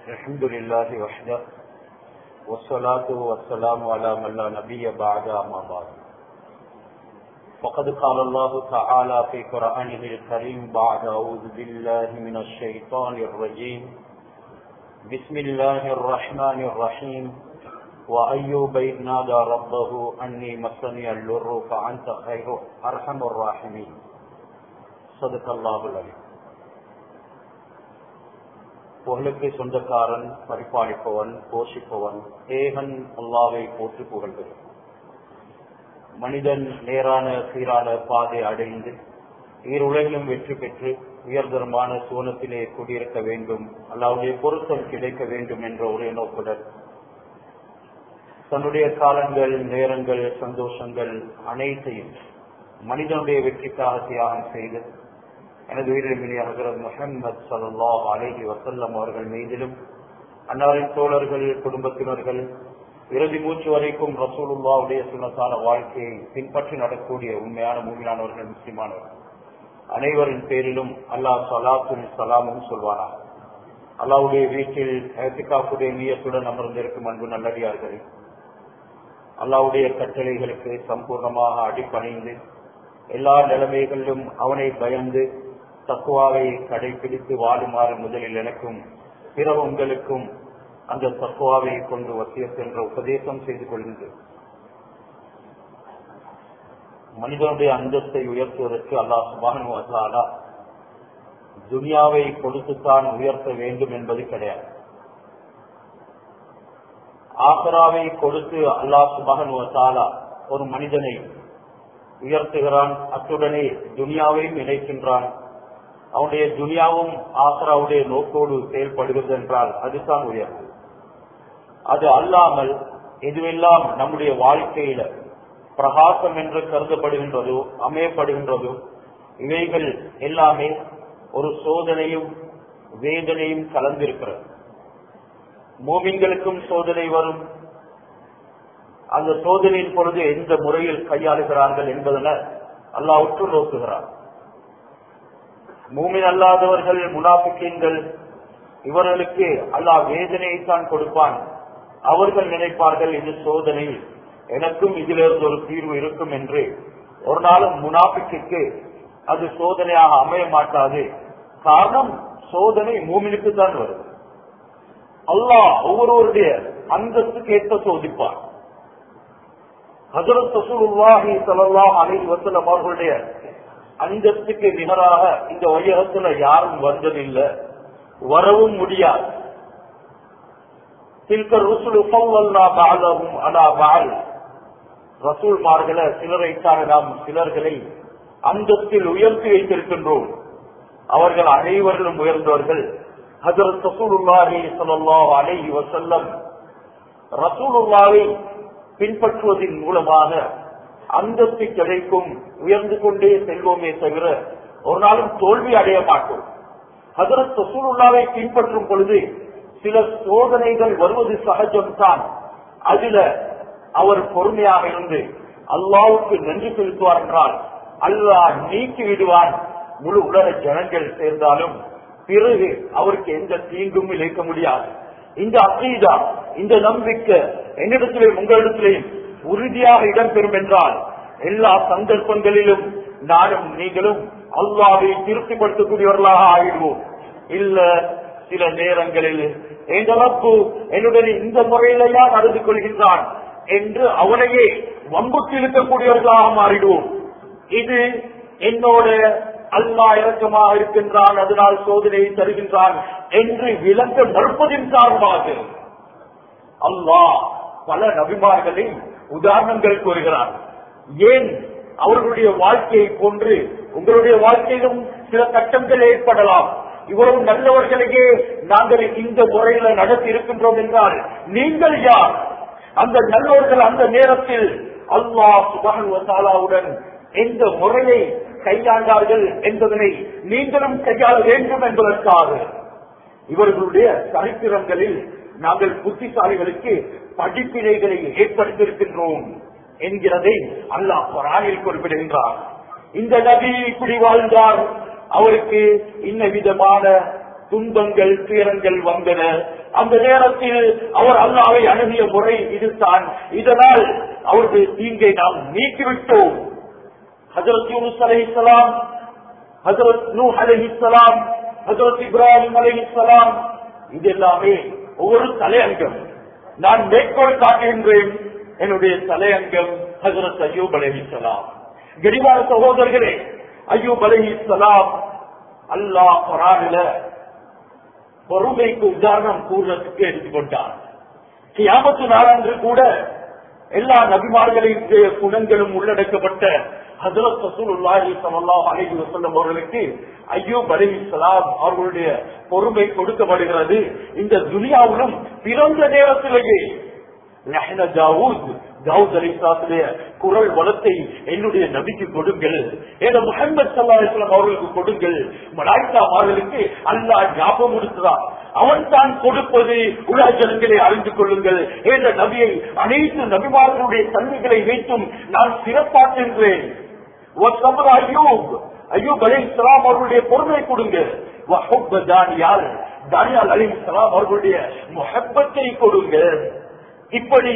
الحمد لله وحده والصلاة والسلام على من لا نبي بعد أما بعد فقد قال الله تعالى في قرآنه الكريم بعد أعوذ بالله من الشيطان الرجيم بسم الله الرحمن الرحيم وأيوب إذ نادى ربه أني مسني الضر فأنت خير أرحم الراحمين صدق الله العليم புகழுக்கு சொந்தக்காரன் பரிபாலிப்பவன் போஷிப்பவன் ஏகன் அல்லாவை போற்றி புகழ்கிறேன் மனிதன் நேரான சீரான பாதை அடைந்து ஈருலகிலும் வெற்றி பெற்று உயர்தரமான சூனத்திலே குடியிருக்க வேண்டும் அல்லாவுடைய பொருத்தம் கிடைக்க வேண்டும் என்ற ஒரே நோக்குடன் தன்னுடைய காலங்கள் நேரங்கள் சந்தோஷங்கள் அனைத்தையும் மனிதனுடைய வெற்றிக்காக தியாகம் செய்து எனது உயிரிழமினி ஹசரத் முஹம்மது சல்லா அலேஹி வசல்லம் அவர்கள் மீதிலும் அன்னாரின் தோழர்கள் குடும்பத்தினர்கள் இறுதி மூச்சு வரைக்கும் ரசூலுல்லாவுடைய சுனத்தான வாழ்க்கையை பின்பற்றி நடக்கூடிய உண்மையான மூமியானவர்கள் முஸ்லிமானவர்கள் அனைவரின் பேரிலும் அல்லாஹ் சலாத்தும் சலாமும் சொல்வானா அல்லாவுடைய வீட்டில் ஏத்திகாப்புடைய நீயத்துடன் அமர்ந்திருக்கும் அன்பு நல்லடியார்களே அல்லாவுடைய கட்டளைகளுக்கு சம்பூர்ணமாக அடிப்பணிந்து எல்லா நிலைமைகளிலும் அவனை பயந்து தக்குவாவை கடைபிடித்து வாழுமாறு முதலில் எனக்கும் பிற உங்களுக்கும் அந்த தக்குவாவை கொண்டு வசியத் என்ற உபதேசம் செய்து கொள்கின்றேன் மனிதனுடைய அந்தஸ்தை உயர்த்துவதற்கு அல்லாஹ் சுபானுவதாலா துனியாவை கொடுத்துத்தான் உயர்த்த வேண்டும் என்பது கிடையாது ஆசராவை கொடுத்து அல்லாஹ் சுபானுவதாலா ஒரு மனிதனை உயர்த்துகிறான் அத்துடனே துனியாவையும் இணைக்கின்றான் அவனுடைய துனியாவும் ஆசராவுடைய நோக்கோடு செயல்படுகிறது என்றால் அதுதான் உயர்வு அது அல்லாமல் எதுவெல்லாம் நம்முடைய வாழ்க்கையில பிரகாசம் என்று கருதப்படுகின்றதோ அமையப்படுகின்றதோ இவைகள் எல்லாமே ஒரு சோதனையும் வேதனையும் கலந்திருக்கிறது மோமின்களுக்கும் சோதனை வரும் அந்த சோதனையின் பொழுது எந்த முறையில் கையாளுகிறார்கள் என்பதன அல்லாஹ் உற்று நோக்குகிறார் மூமின் அல்லாதவர்கள் முனாபிக்கீன்கள் இவர்களுக்கு அல்லாஹ் வேதனையைத்தான் கொடுப்பான் அவர்கள் நினைப்பார்கள் இது சோதனை எனக்கும் இதிலிருந்து ஒரு தீர்வு இருக்கும் என்று ஒரு நாளும் முனாபிக்கு அது சோதனையாக அமைய மாட்டாது காரணம் சோதனை மூமினுக்கு தான் வருது அல்லாஹ் ஒவ்வொருவருடைய அந்தஸ்துக்கு ஏற்ப சோதிப்பார் ஹசரத் ரசூலுல்லாஹி ஸல்லல்லாஹு அலைஹி வஸல்லம் அவர்களுடைய அந்தஸ்துக்கு நிகராக இந்த வையகத்துல யாரும் வந்ததில்லை வரவும் முடியாது தில்க ருசுலு ஃபவ்வல்னா பஅதஹும் அலா பஅல் ரசூல்மார்களை சிலரைத்தான் நாம் சிலர்களை அந்தஸ்தில் உயர்த்தி வைத்திருக்கின்றோம் அவர்கள் அனைவர்களும் உயர்ந்தவர்கள் ஹஜரத் ரசூலுல்லாஹி ஸல்லல்லாஹு அலைஹி வஸல்லம் ரசூலுல்லாவை பின்பற்றுவதன் மூலமாக அந்தஸ்து கிடைக்கும் உயர்ந்து கொண்டே செல்வோமே தவிர ஒரு நாளும் தோல்வி அடைய மாட்டோம் ஹசரத் ரசூலுல்லாவை பின்பற்றும் பொழுது சில சோதனைகள் வருவது சகஜம்தான் அதுல அவர் பொறுமையாக இருந்து அல்லாவுக்கு நன்றி செலுத்துவார் என்றால் அல்லாஹ் நீக்கி விடுவான் முழு உலக ஜனங்கள் சேர்ந்தாலும் பிறகு அவருக்கு எந்த தீங்கும் இழைக்க முடியாது இந்த அசீதா இந்த நம்பிக்கை என்னிடத்திலேயும் உங்களிடத்திலேயும் உறுதியாக இடம்பெறும் என்றால் எல்லா சந்தர்ப்பங்களிலும் நானும் நீங்களும் அல்லாவை திருப்திப்படுத்தக்கூடியவர்களாக ஆகிடுவோம் இல்ல சில நேரங்களில் எந்த ரப்பு என்னுடன் இந்த முறையிலேயா நடந்து கொள்கின்றான் என்று அவனையே வம்புக்கு இழுக்கக்கூடியவர்களாக மாறிடுவோம் இது என்னோட அல்லா இறக்கமாக இருக்கின்றான் அதனால் சோதனையை தருகின்றான் என்று விளக்க மறுப்பதின் காரணமாக அல்லாஹ் பல நபிமார்களை உதாரணங்கள் கூறுகிறார் ஏன் அவர்களுடைய வாழ்க்கையை போன்று உங்களுடைய வாழ்க்கையிலும் சில கட்டங்கள் ஏற்படலாம் இவ்வளவு நல்லவர்களையே நாங்கள் இந்த முறையில நடத்தி இருக்கின்றோம் என்றால் நீங்கள் யார் அந்த நல்லவர்கள் அந்த நேரத்தில் அல்லாஹ் சுபானுவத்தாலாவுடன் எந்த முறையை கையாண்டார்கள் என்பதனை நீங்களும் கையாள வேண்டும் என்பதற்காக இவர்களுடைய சரித்திரங்களில் நாங்கள் புத்திசாலிகளுக்கு படிப்பினைகளை ஏற்படுத்தியிருக்கின்றோம் என்கிறதை அல்லாஹ் குரானில் குறிப்பிடுகின்றார் இந்த நபி இப்படி வாழ்ந்தார் அவருக்கு இன்ன விதமான துன்பங்கள் துயரங்கள் வந்தன அந்த நேரத்தில் அவர் அல்லாவை அணுகிய முறை இதுதான் இதனால் அவருடைய தீங்கை நாம் நீக்கிவிட்டோம் ஹசரத் யூனுஸ் அலைஹிஸ்ஸலாம் ஹசரத் நூ அலைஹிஸ்ஸலாம் ஹசரத் இப்ராஹிம் அலைஹிஸ்ஸலாம் இது எல்லாமே ஒவ்வொரு தலையங்கம் நான் மேற்கோள் காட்டுகின்றேன் என்னுடைய தலையங்கம் ஹசரத் அய்யூப் அலைஹிஸ்ஸலாம் கரிவார சகோதரர்களே அய்யூப் அலைஹிஸ்ஸலாம் அல்லாஹ் குரானில பொறுமைக்கு உதாரணம் கூறுறதுக்கு எடுத்துக்கொண்டார் கியாமத்து நாளன்று கூட எல்லா நபிமார்களின் குணங்களும் உள்ளடக்கப்பட்ட ஹசரத் ரசூலுல்லாஹி ஸல்லல்லாஹு அலைஹி வஸல்லம் அவர்களுக்கு அய்யூப் அலைஹிஸ்ஸலாம் அவர்களுடைய பொறுமை கொடுக்கப்படுகிறது இந்த துனியாவிலும் பிறந்த நேரத்திலேயே நஹ்ன தாவூத் தாவூத் அலிஸ்லாத்துடைய குரல் வளத்தை என்னுடைய நபிக்கு கொடுங்கள் ஏதோ முகமது சல்லா அலிஸ்லாம் அவர்களுக்கு கொடுங்கள் மலாய்க்கா அவர்களுக்கு அல்லாஹ் ஞாபகம் கொடுக்கிறார் அவன் தான் கொடுப்பது உலக ஜனங்களை அறிந்து கொள்ளுங்கள் என்ற நபியை அனைத்து நபிமார்களுடைய தன்மைகளை வைத்தும் நான் சிறப்பாக்குகின்றேன் ஐயூப் ஐயூப் அலி இஸ்லாம் அவர்களுடைய பொறுமை கொடுங்க தானியால் தானியால் அலி இஸ்லாம் அவர்களுடைய முகப்பத்தை கொடுங்க இப்படி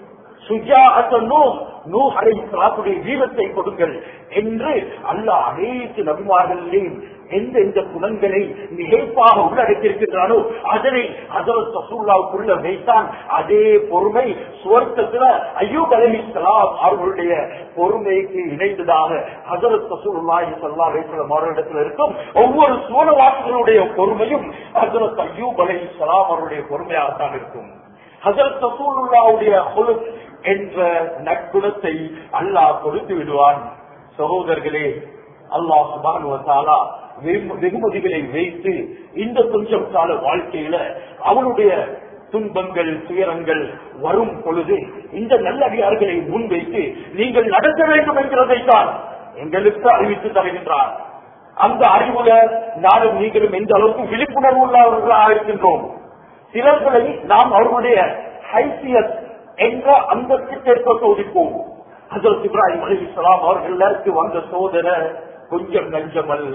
வீரத்தை கொடுங்கள் என்று அல்லாஹ் அனைத்து நபிமார்களிலேயும் எந்த எந்த குணங்களை மிகைப்பாக உள்ளடக்கியிருக்கின்றானோ அதனை ஹசரத் சசூல்லாவுக்குள்ள வைத்தான் அதே பொறுமை சுவர்க்கத்துல ஐயூப் அலி இஸ்லாம் அவர்களுடைய பொறுமைக்கு இணைந்ததாக ஹசரத் சசூல்லாஹி சல்லா அலிஸ்லாம் அவர்களிடத்தில் இருக்கும் ஒவ்வொரு சூழவாசிகளுடைய பொறுமையும் ஹசரத் ஐயூப் அலி இஸ்லாம் அவருடைய பொறுமையாகத்தான் இருக்கும் ஹசரத் ரசூலுல்லாவுடைய குலுக் என்ற நற்குணத்தை அல்லாஹ் கொடுத்து விடுவான் சகோதரர்களே அல்லாஹ் சுபானுவத்தாலா வெகுமதிகளை வைத்து இந்த கொஞ்சம் கால வாழ்க்கையில அவனுடைய துன்பங்கள் துயரங்கள் வரும் பொழுது இந்த நல்லடியார்களை முன்வைத்து நீங்கள் நடக்க வேண்டும் என்கிறதைத்தான் எங்களுக்கு அறிவித்து தருகின்றார் அந்த அறிவுல நானும் நீங்களும் எந்த அளவுக்கு விழிப்புணர்வு உள்ளவர்களாக இருக்கின்றோம் சிலர்களை நாம் அவர்களுடைய ஹைசியத் என்ற அந்தஸ்துக்கு சோதிப்போம் ஹசரத் இப்ராஹிம் அலி இஸ்லாம் அவர்களுக்கு வந்த சோதனை கொஞ்சம் நஞ்சம் அல்ல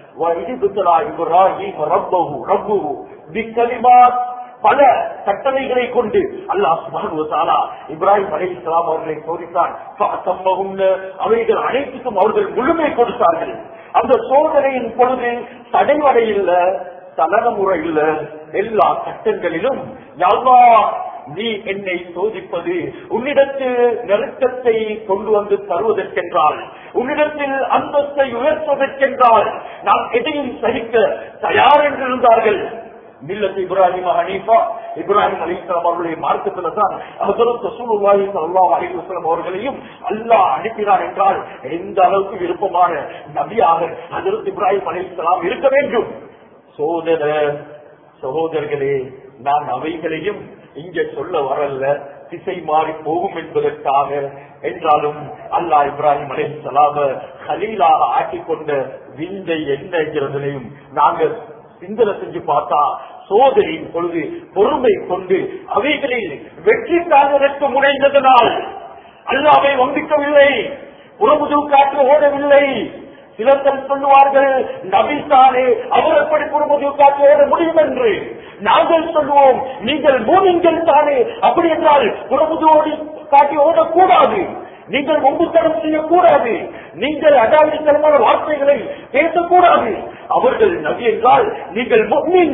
பல கட்டளைகளை கொண்டு அல்லாஹ் சுபானுவசாலா இப்ராஹிம் அலி இஸ்லாம் அவர்களை சோதித்தான் அவைகள் அனைத்துக்கும் அவர்கள் முழுமை கொடுத்தார்கள் அந்த சோதனையின் பொழுது தடைவடை இல்ல தலனமுறை இல்ல எல்லா கட்டங்களிலும் யாவா நீ என்னை சோதிப்பது உன்னிடத்தில் நெருக்கத்தை கொண்டு வந்து தருவதற்கென்றால் உன்னிடத்தில் அந்தஸ்தை உயர்த்துவதற்கென்றால் நான் எதையும் சகிக்க தயார் என்றிருந்தார்கள் மில்லத் இப்ராஹிம் ஹனீஃபா இப்ராஹிம் அலிஸ்லாம் அவர்களுடைய மார்க்கத்துல தான் ஹசரத் ரசூலுல்லாஹி ஸல்லல்லாஹு அலைஹி வஸல்லம் அவர்களையும் அல்லாஹ் அனுப்பினார் என்றால் எந்த அளவுக்கு விருப்பமான நபியாக ஹசரத் இப்ராஹிம் அலிஸ்லாம் இருக்க வேண்டும் சோதர சகோதரர்களே நான் அவைகளையும் இங்க சொல்ல வரல திசை மாறி போகும் என்பதற்காக என்றாலும் அல்லாஹ் இப்ராஹிம் அலை சலாம ஹலீலாக ஆக்கிக் கொண்ட விந்தை என்ன என்கிறதையும் நாங்கள் சிந்தனை செஞ்சு பார்த்தா சோதனையின் பொழுது பொறுமை கொண்டு அவைகளில் வெற்றி காண்பதற்கு முனைந்ததனால் அல்லாவை வந்திக்கவில்லை புறமுது காற்று ஓடவில்லை சிலர்கள் சொல்லுவார்கள் நபித்தானே அவர் எப்படி புறமுது காற்று ஓட முடியும் என்று நாங்கள் சொல்லுவோம் நீங்கள் மூமிங்கள் தானே அப்படி என்றால் புறமுதுவோடி காட்டி ஓடக்கூடாது நீங்கள் ஒம்புத்தனம் செய்யக்கூடாது நீங்கள் அடாவடித்தனமான வார்த்தைகளை பேசக்கூடாது அவர்கள் நபி என்றால் நீங்கள் முக்மின்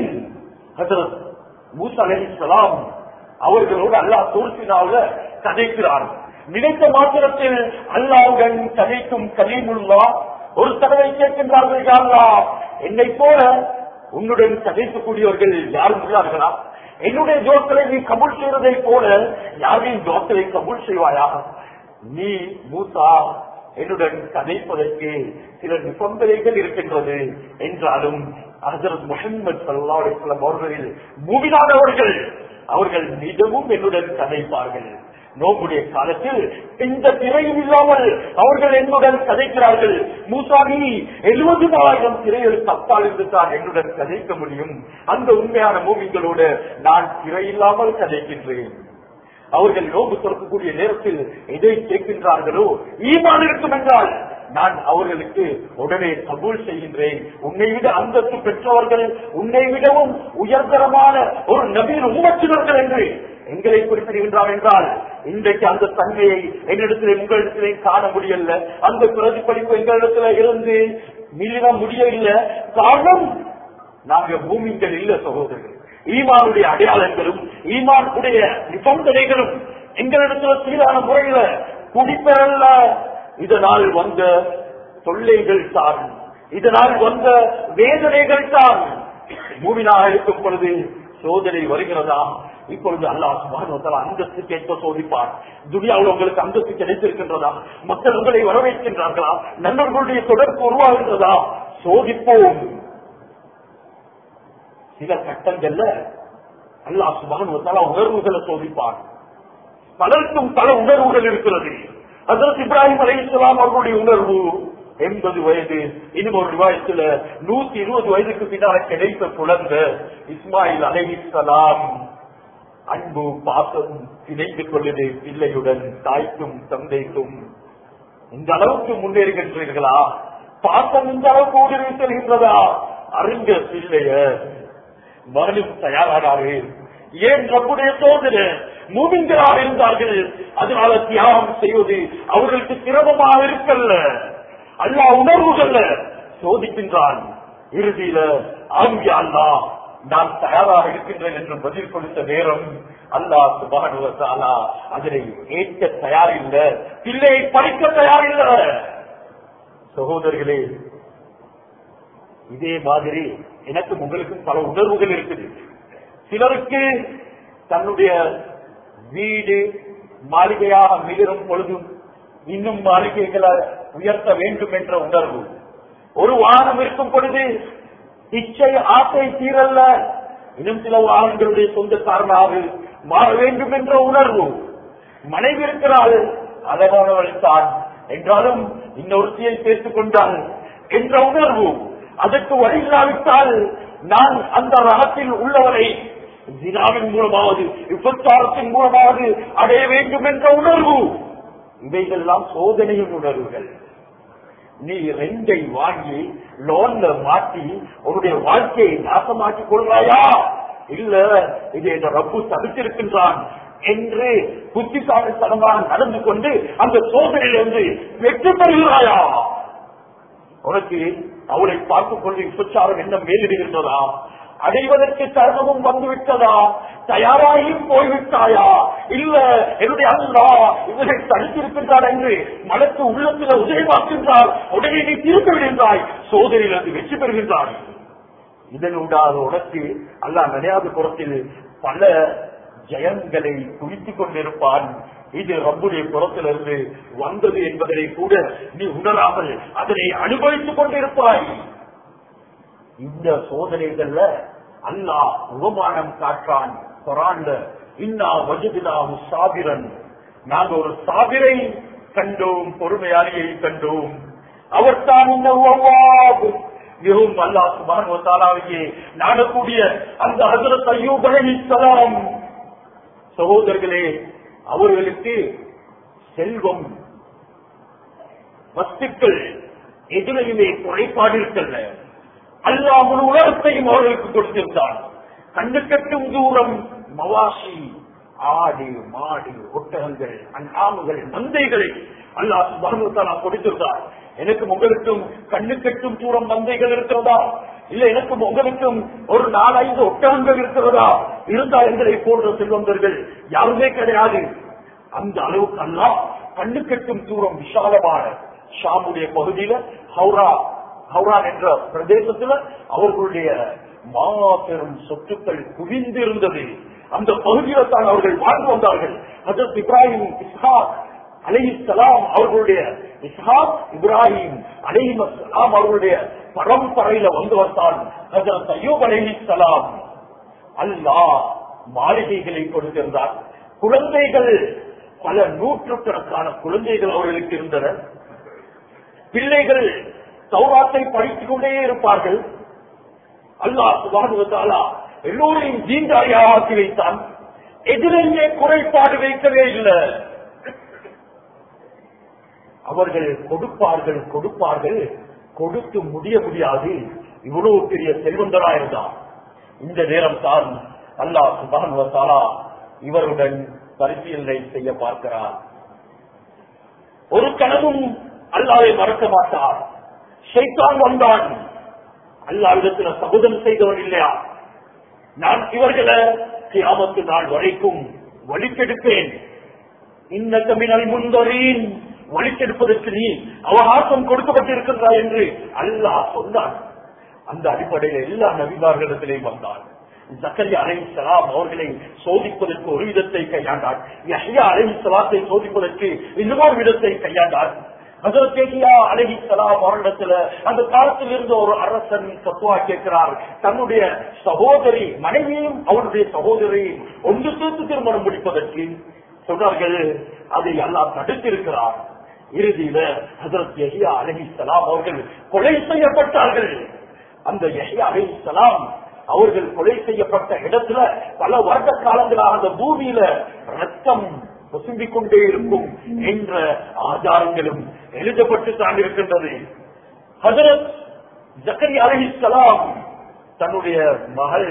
மூசா அலிஸ்லாம் அவர்களோடு அல்லாஹ் தோல்பினால கதைக்கிறார் நினைத்த மாத்திரத்தில் அல்லாவுடன் கதைக்கும் கலீமுல்லா ஒரு தடவை கேட்கின்றார்கள் யாருலா என்னை போல உன்னுடன் கதைக்கக்கூடியவர்கள் யாரும் உள்ளார்களா என்னுடைய ஜோக்களை நீ கபூல் செய்வதை போல யாரின் ஜோக்களை கபூல் செய்வாயா நீ மூசா என்னுடன் கதைப்பதற்கு சில நிபந்தனைகள் இருக்கின்றது என்றாலும் ஹசரத் முகமது சல்லா அலிஸ்லாம் அவர்களில் மூவினானவர்கள் அவர்கள் நிஜமும் என்னுடன் கதைப்பார்கள் நோக்குடைய காலத்தில் எந்த திரையும் இல்லாமல் அவர்கள் என்னுடன் கதைக்கிறார்கள் மூசாமி எழுபதுனாயிரம் திரைகள் தப்பால் இருந்து தான் என்னுடன் கதைக்க முடியும் அந்த உண்மையான மூவிங்களோடு நான் திரையில்லாமல் கதைக்கின்றேன் அவர்கள் நோம்பு திறக்கக்கூடிய நேரத்தில் எதை கேட்கின்றார்களோ ஈமான் இருக்கும் என்றால் நான் அவர்களுக்கு உடனே கபூல் செய்கின்றேன் உன்னை விட அந்தஸ்து பெற்றவர்கள் உன்னை விடவும் உயர்தரமான ஒரு நவீன உமச்சினர்கள் என்று எங்களை குறிப்பிடுகின்றார் என்றால் இன்றைக்கு அந்த தன்மையை என்னிடத்தில் உங்களிடத்திலே காண முடியல அந்த பிரதிபலிப்பு எங்களிடத்துல இருந்து மிளிர முடியவில்லை காரணம் நாங்க பூமிகள் இல்ல சகோதரர்கள் ஈமானுடைய அடையாளங்களும் ஈமானுடைய நிபந்தனைகளும் எங்களிடத்துல சீரான முறையில குடிப்பெறல்ல இதனால் வந்த தொல்லைகள் தான் இதனால் வந்த வேதனைகள் தான் மூவினாக இருக்கும் பொழுது சோதனை வருகிறதா இப்பொழுது அல்லாஹ் சுபான் அந்தஸ்து கேட்க சோதிப்பார் துனியாவில் உங்களுக்கு அந்தஸ்து கிடைத்திருக்கின்றதா மக்கள் உங்களை வரவேற்கின்றார்களா நண்பர்களுடைய தொடர்பு உருவாகின்றதா சோதிப்போம் சில கட்டங்கள்ல அல்லாஹ் சுபான் உணர்வுகளை சோதிப்பார் பலருக்கும் பல உணர்வுகள் இருக்கிறது அதற்கு இப்ராஹிம் அலி இஸ்லாம் அவர்களுடைய உணர்வு எண்பது வயது இன்னும் ஒரு விவாயத்துல நூத்தி இருபது வயதுக்கு பின்னால் கிடைத்த குழந்தை இஸ்மாயில் அலை இஸ்லாம் அன்பு பாசம் இணைந்து கொள்ளுது பிள்ளையுடன் தாய்க்கும் தந்தைக்கும் இந்த அளவுக்கு முன்னேறுகின்றீர்களா பாசம் இந்த அளவுக்கு ஊடுருவி செல்கின்றதா அறிஞ்ச பிள்ளைய மகனும் தயாரானாரு ஏன் நம்முடைய சோதனை மூவிங்களாக இருந்தார்கள் அதனால தியாகம் செய்வது அவர்களுக்கு சிரமமாக இருக்கல்ல அல்லா உணர்வுகள்ல சோதிக்கின்றான் இறுதியில ஆங்கிய அல்லா நான் தயாராக இருக்கின்றேன் என்று பதில் கொடுத்த நேரம் அல்லா சுபானுவத்தாலா அதனை ஏற்க தயாரில்லை பிள்ளையை படிக்க தயாரில்லை சகோதரர்களே இதே மாதிரி எனக்கும் உங்களுக்கும் பல உணர்வுகள் இருக்குது சிலருக்கு தன்னுடைய வீடு மாளிகையாக மிளிரும் பொழுதும் இன்னும் மாளிகைகளை உயர்த்த வேண்டும் என்ற உணர்வு ஒரு வாகனம் இருக்கும் பொழுது இச்சை ஆசை தீரல்ல இன்னும் சில வாகனங்களுடைய சொந்தக்காரனாக மாற வேண்டும் என்ற உணர்வு மனைவி இருக்கிறாள் அழகானவள் தான் என்றாலும் இன்னொருத்தியை சேர்த்துக் கொண்டாள் என்ற உணர்வு அதற்கு வழி இல்லாவிட்டால் நான் அந்த ரகத்தில் உள்ளவரை ஜினாவின் மூலமாவது விபச்சாரத்தின் மூலமாவது அடைய வேண்டும் என்ற உணர்வு இவைகள்லாம் சோதனையின் உணர்வுகள் நீ ரெண்டை வாங்கி லோன்ல மாட்டி உன்னுடைய வாழ்க்கையை நாசமாக்கிக் கொள்வாயா இல்ல இது என்ற ரப்பு தடுத்திருக்கின்றான் என்று புத்திசாலித்தனமாக நடந்து கொண்டு அந்த சோதனையிலிருந்து வெற்றி பெறுகிறாயா உனக்கு அவளை பார்த்துக் கொண்டு விபச்சாரம் என்ன மேலிடுகின்றதா அடைவதற்கு சர்வமும் வந்துவிட்டதா தயாராகியும் போய்விட்டாயா இல்ல என்னுடைய அல்லா இவரை தடுத்திருக்கின்றார் என்று மனத்து உள்ளத்தில் உதயமாக்கின்றார் உடனே நீ திருப்பி விடுகின்றாய் சோதனையிலிருந்து வெற்றி பெறுகின்றாய் இதனூடாக உனக்கு அல்லா நினையாத புறத்தில் பல ஜெயங்களை குவித்துக் கொண்டிருப்பான் இது ரப்புடைய புறத்திலிருந்து வந்தது என்பதனை கூட நீ உணராமல் அதனை அனுபவித்துக் கொண்டிருப்பாய் இந்த சோதனைகள்ல அல்லாஹ் உபமானம் காற்றான் குரான்ல இன்னா வஜதிலாஹு சாபிரன் நாங்க ஒரு சாபிரை கண்டோம் பொறுமையாளியை கண்டோம் அவர் தான் இந்த உவ்வாபு. மிகவும் அல்லாஹ் சுபான் தாலாவையே நாடக்கூடிய அந்த ஹசரத் ஐயூப் அலைஹிஸ்ஸலாம் சகோதரர்களே அவர்களுக்கு செல்வம் வஸ்துக்கள் எதிரையுமே குறைபாடு இருக்கல்ல அல்லாஹ் முழு உலகத்தையும் அவர்களுக்கு கொடுத்திருந்தான் கண்ணு கட்டும் தூரம் மவாசி ஆடு மாடு ஒட்டகங்கள் அண்ணாமுகள் மந்தைகளை அல்லாஹ் சுபானுத்தாலா கொடுத்திருந்தார் எனக்கும் உங்களுக்கும் கண்ணு கட்டும் தூரம் மந்தைகள் இருக்கிறதா இல்ல எனக்கும் உங்களுக்கும் ஒரு நாலஞ்சு ஒட்டகங்கள் இருக்கிறதா இருந்தா எங்களை போன்ற செல்வந்தர்கள் யாருமே கிடையாது அந்த அளவுக்கு அல்லா கண்ணு கட்டும் தூரம் விசாலமான ஷாமுடைய பகுதியில ஹவுரா ஹவுரான் என்ற பிரதேசத்துல அவர்களுடைய மாபெரும் சொத்துக்கள் குவிந்திருந்தது அந்த பகுதியில தான் அவர்கள் வாழ்ந்து வந்தார்கள் ஹஜரத் இப்ராஹிம் இஸ்ஹாக் அலைஹிஸ்ஸலாம் அவர்களுடைய இஸ்ஹாக் இப்ராஹிம் அலைஹிஸ்ஸலாம் அவர்களுடைய பரம்பரையில வந்து வந்தான் ஹஜரத் அய்யூப் அலைஹிஸ்ஸலாம் அல்லாஹ் மாளிகைகளை கொடுத்திருந்தார் குழந்தைகள் பல நூற்றுக்கணக்கான குழந்தைகள் அவர்களுக்கு இருந்தன பிள்ளைகள் சௌராத்தை படித்துக் கொண்டே இருப்பார்கள் அல்லாஹ் சுபானுவத்தாலா எல்லோரையும் ஜீந்தாரியாக ஆக்கி வைத்தான் எதிரிலே குறைபாடு வைக்கவே இல்லை அவர்கள் கொடுப்பார்கள் கொடுப்பார்கள் கொடுத்து முடிய முடியாது இவ்வளவு பெரிய செல்வந்தராயிருந்தான் இந்த நேரம் தான் அல்லாஹ் சுபான் இவருடன் பரிசீலனை செய்ய பார்க்கிறார் ஒரு கனவும் அல்லாவை மறக்க மாட்டார் ஷைத்தான் வந்தான் அல்லாவிடத்துல சபதம் செய்தவன் இல்லையா நான் இவர்களை கியாமத்து நாள் வரைக்கும் வழிக்கெடுப்பேன் இன்னத்த மினல் முந்தரீன் வழிக்கெடுப்பதற்கு நீ அவகாசம் கொடுக்கப்பட்டிருக்கின்றாய் என்று அல்லாஹ் சொன்னான் அந்த அடிப்படையில் எல்லா நபிமார்களிடத்திலேயும் வந்தான் ஜக்கரியா அலை சலாம் அவர்களை சோதிப்பதற்கு ஒரு விதத்தை கையாண்டார் யஹ்யா அலை சலாத்தை சோதிப்பதற்கு இன்னொரு விதத்தை கையாண்டார் அதற்கேகியா அழகி சலாம் அவரிடத்துல அந்த காலத்தில் இருந்த ஒரு அரசன் தத்துவா கேட்கிறார் தன்னுடைய சகோதரி மனைவியும் அவருடைய சகோதரியும் ஒன்று சேர்த்து திருமணம் முடிப்பதற்கு சொன்னார்கள் அதை எல்லாம் தடுத்திருக்கிறார் இறுதியில ஹசரத் யஹியா அலஹி சலாம் அவர்கள் கொலை செய்யப்பட்டார்கள் அந்த யஹியா அலஹி சலாம் அவர்கள் கொலை செய்யப்பட்ட இடத்துல பல வருட காலங்களாக அந்த பூமியில ரத்தம் பொசும்பிக் கொண்டே இருக்கும் என்ற ஆதாரங்களும் எழுதப்பட்டு தான் இருக்கின்றது ஹசரத் ஜக்கரி அலஹி சலாம் தன்னுடைய மகள்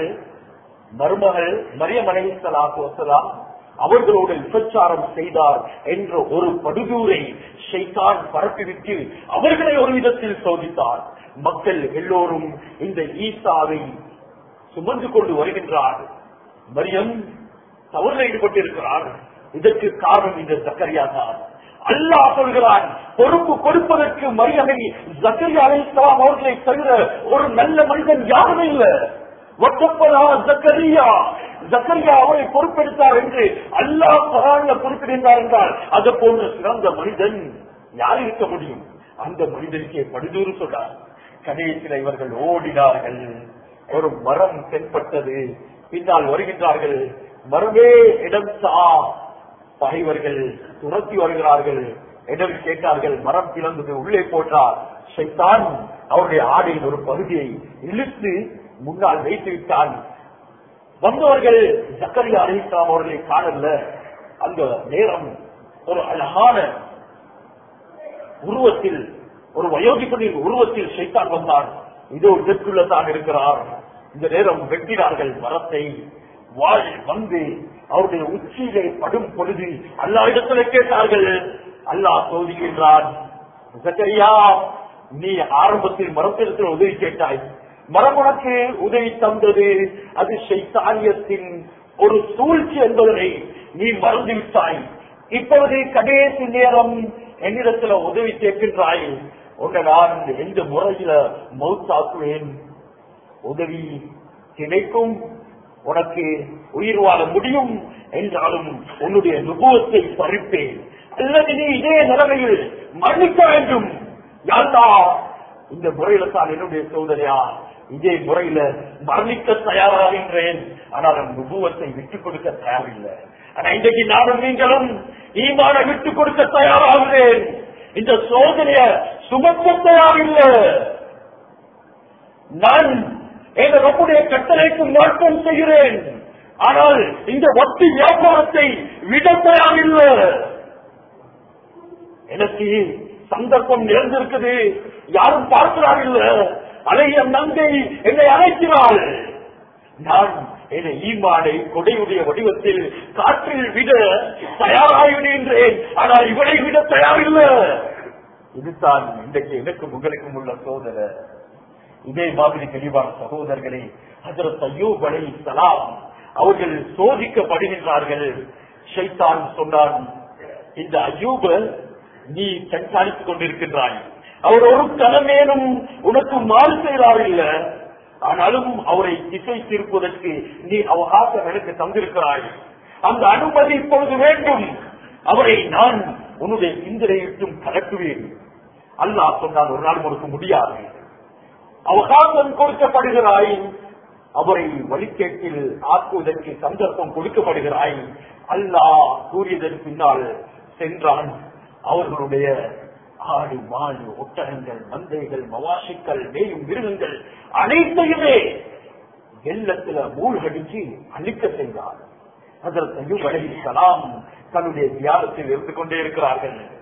மருமகள் மரியம் அலஹி சலாத்து வசலாம் அவர்களோடு விபச்சாரம் செய்தார் என்ற ஒரு படுதூரை ஷைத்தான் பரப்பிவிட்டு அவர்களை ஒரு விதத்தில் சோதித்தார் மக்கள் எல்லோரும் இந்த ஈசாவை சுமந்து கொண்டு வருகின்றார் மரியம் தவறில் ஈடுபட்டிருக்கிறார் இதற்கு காரணம் இந்த ஜக்கரியா தான் அல்லாஹ் சொல்கிறான் பொறுப்பு கொடுப்பதற்கு மரியமை ஜக்கரியா அலைஹிஸ்ஸலாம் அவர்களை தவிர ஒரு நல்ல மனிதன் யாருமே இல்லை ஒட்டப்பதா ஜக்கரியா ஜக்கரியா அவரை பொறுப்பெடுத்தார் என்று அல்லாஹ் பகான பொறுப்பெடுத்தார் என்றால் அது போன்ற சிறந்த மனிதன் யார் இருக்க முடியும் அந்த மனிதனுக்கே படுதூறு சொன்னார் கடைசியில் இவர்கள் ஓடினார்கள் ஒரு மரம் தென்பட்டது பின்னால் வருகின்றார்கள் மரமே இடம் சா பகைவர்கள் துரத்தி வருகிறார்கள் இடம் கேட்டார்கள் மரம் பிளந்தது உள்ளே போட்டார் சைத்தான் அவருடைய ஆடையின் ஒரு பகுதியை இழுத்து முன்னால் வைத்து விட்டான் வந்தவர்கள் சக்கரியா அலிஸ்லாம் அவர்களை காணல அந்த நேரம் ஒரு அழகான உருவத்தில் ஒரு வயோதிபனின் உருவத்தில் சைத்தான் வந்தார் இதோ இதற்குள்ள தான் இருக்கிறார் இந்த நேரம் வெட்டினார்கள் மரத்தை வாழ் வந்து அவருடைய உச்சியிலே படும் பொழுது அல்லா இடத்துல கேட்டார்கள் அல்லாஹ் சோதிக்கின்றான் சக்கரியா நீ ஆரம்பத்தில் மரத்திடத்தில் உதவி கேட்டாய் மரம் உனக்கு உதவி தந்தது அது சைத்தானியத்தின் ஒரு சூழ்ச்சி என்பதனை நீ மறந்து விட்டாய் இப்பொழுது கடைசி நேரம் என்னிடத்துல உதவி கேட்கின்றாய் உன்னை நான் எந்த முறையில மௌத்தாக்குவேன் உதவி கிடைக்கும் உனக்கு உயிர் வாழ முடியும் என்றாலும் உன்னுடைய நுபுவத்தை பறிப்பேன் அல்லது நீ இதே நிலைமையில் மன்னிக்க வேண்டும் யாருடா இந்த முறையில தான் என்னுடைய சோதனையா இதே முறையில மரணிக்க தயாராகின்றேன் ஆனால் அந்த நுபுவத்தை விட்டுக் கொடுக்க தயாரில்லை ஆனா இன்றைக்கு நானும் நீங்களும் ஈமான விட்டுக் கொடுக்க தயாராகிறேன் இந்த சோதனைய சுமக்க தயாரில்லை நான் என் ரப்புடைய கட்டளைக்கு மாற்றம் செய்கிறேன் ஆனால் இந்த வட்டி வியாபாரத்தை விட தயாரில்லை எனக்கு சந்தர்ப்பம் நிறைந்திருக்குது யாரும் பார்க்கிறார்கள் அலைய நங்கை என்னை அழைக்கிறாள் நான் என ஈமானை கொடையுடைய வடிவத்தில் காற்றில் விட தயாராகின்றேன் ஆனால் இவனை விட தயாரில்லை இதுதான் இன்றைக்கு எனக்கும் உங்களுக்கும் உள்ள சோதனை இதே மாதிரி தெளிவான சகோதரர்களே ஹஜரத் அய்யூப் அலை சலாம் அவர்கள் சோதிக்கப்படுகின்றார்கள் ஷைத்தான் சொன்னான் இந்த அய்யூப நீ கண்காணித்துக் கொண்டிருக்கின்றாய் அவர் ஒரு கணமேனும் உனக்கு மாறு செய்கிறார் இல்ல ஆனாலும் அவரை திசை திருப்பதற்கு நீ அவகாசம் எனக்கு தந்திருக்கிறாய் அந்த அனுமதி இப்பொழுது வேண்டும் அவரை நான் உன்னுடைய சிந்தனையிட்டும் கலக்குவேன் அல்லாஹ் சொன்னால் ஒரு நாள் உனக்கு முடியாது அவகாசம் கொடுக்கப்படுகிறாய் அவரை வழிகேட்டில் ஆக்குவதற்கு சந்தர்ப்பம் கொடுக்கப்படுகிறாய் அல்லாஹ் கூறியதன் பின்னால் சென்றான் அவர்களுடைய ஆடு மாடு ஒட்டகங்கள் மந்தைகள் மவாசிக்கள் மேயும் மிருகங்கள் அனைத்தையுமே வெள்ளத்துல மூழ்கடிச்சு அழிக்க செய்தார் அதற்கு வழங்கலாம் தன்னுடைய தியாகத்தில் இருந்து கொண்டே இருக்கிறார்கள்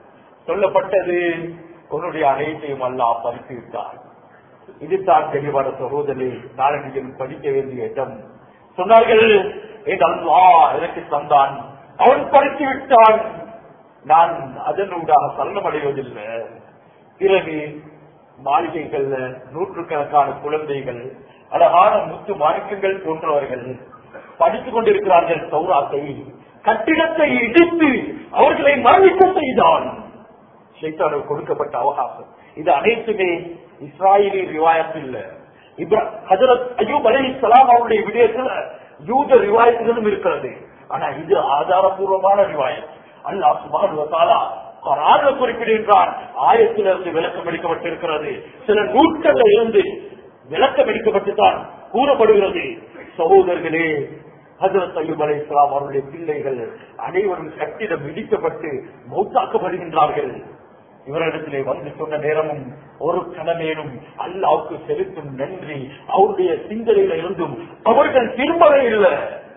சொல்லப்பட்டது உன்னுடைய அனைத்தையும் அல்லாஹ் பறித்து விட்டார் இதுதான் தெளிவான சகோதரி நாளடியில் படிக்க வேண்டிய இடம் சொன்னார்கள் என் அல்லா எனக்கு தந்தான் அவன் பறித்து விட்டான் நான் அதனூடாக சலனம் அடைவதில்லை பிறகு மாளிகைகள்ல நூற்றுக்கணக்கான குழந்தைகள் அழகான முத்து மாணிக்கங்கள் போன்றவர்கள் படித்துக் கொண்டிருக்கிறார்கள் சௌராத்தை கட்டிடத்தை இடித்து அவர்களை மரணிக்க செய்தான் ஷைத்தானுக்கு கொடுக்கப்பட்ட அவகாசம் இது அனைத்துமே இஸ்ராயலி ரிவாயத்தில் இப்ரா- ஹஜரத் அய்யூப் அலி இஸ்லாம் அவருடைய விடயத்தில் யூத ரிவாயத்திலும் இருக்கிறது ஆனா இது ஆதாரபூர்வமான ரிவாயத் அல்லாஹ் சுபானு வத்தாலா குரான்ல குறிப்பிடுகின்றான் ஆயத்திலிருந்து விளக்கம் அளிக்கப்பட்டிருக்கிறது சில நூட்கள்ல இருந்து விளக்கம் அளிக்கப்பட்டுதான் கூறப்படுகிறது சகோதரர்களே ஹசரத் அய்யூப் அலை இஸ்லாம் அவருடைய பிள்ளைகள் அனைவரும் கட்டிடம் இடிக்கப்பட்டு மௌத்தாக்கப்படுகின்றார்கள் இவரிடத்திலே வந்து சொன்ன நேரமும் ஒரு கணமேனும் அல்லாவுக்கு செலுத்தும் நன்றி அவருடைய சிந்தனையில இருந்தும் அவர்கள் திரும்பவே இல்லை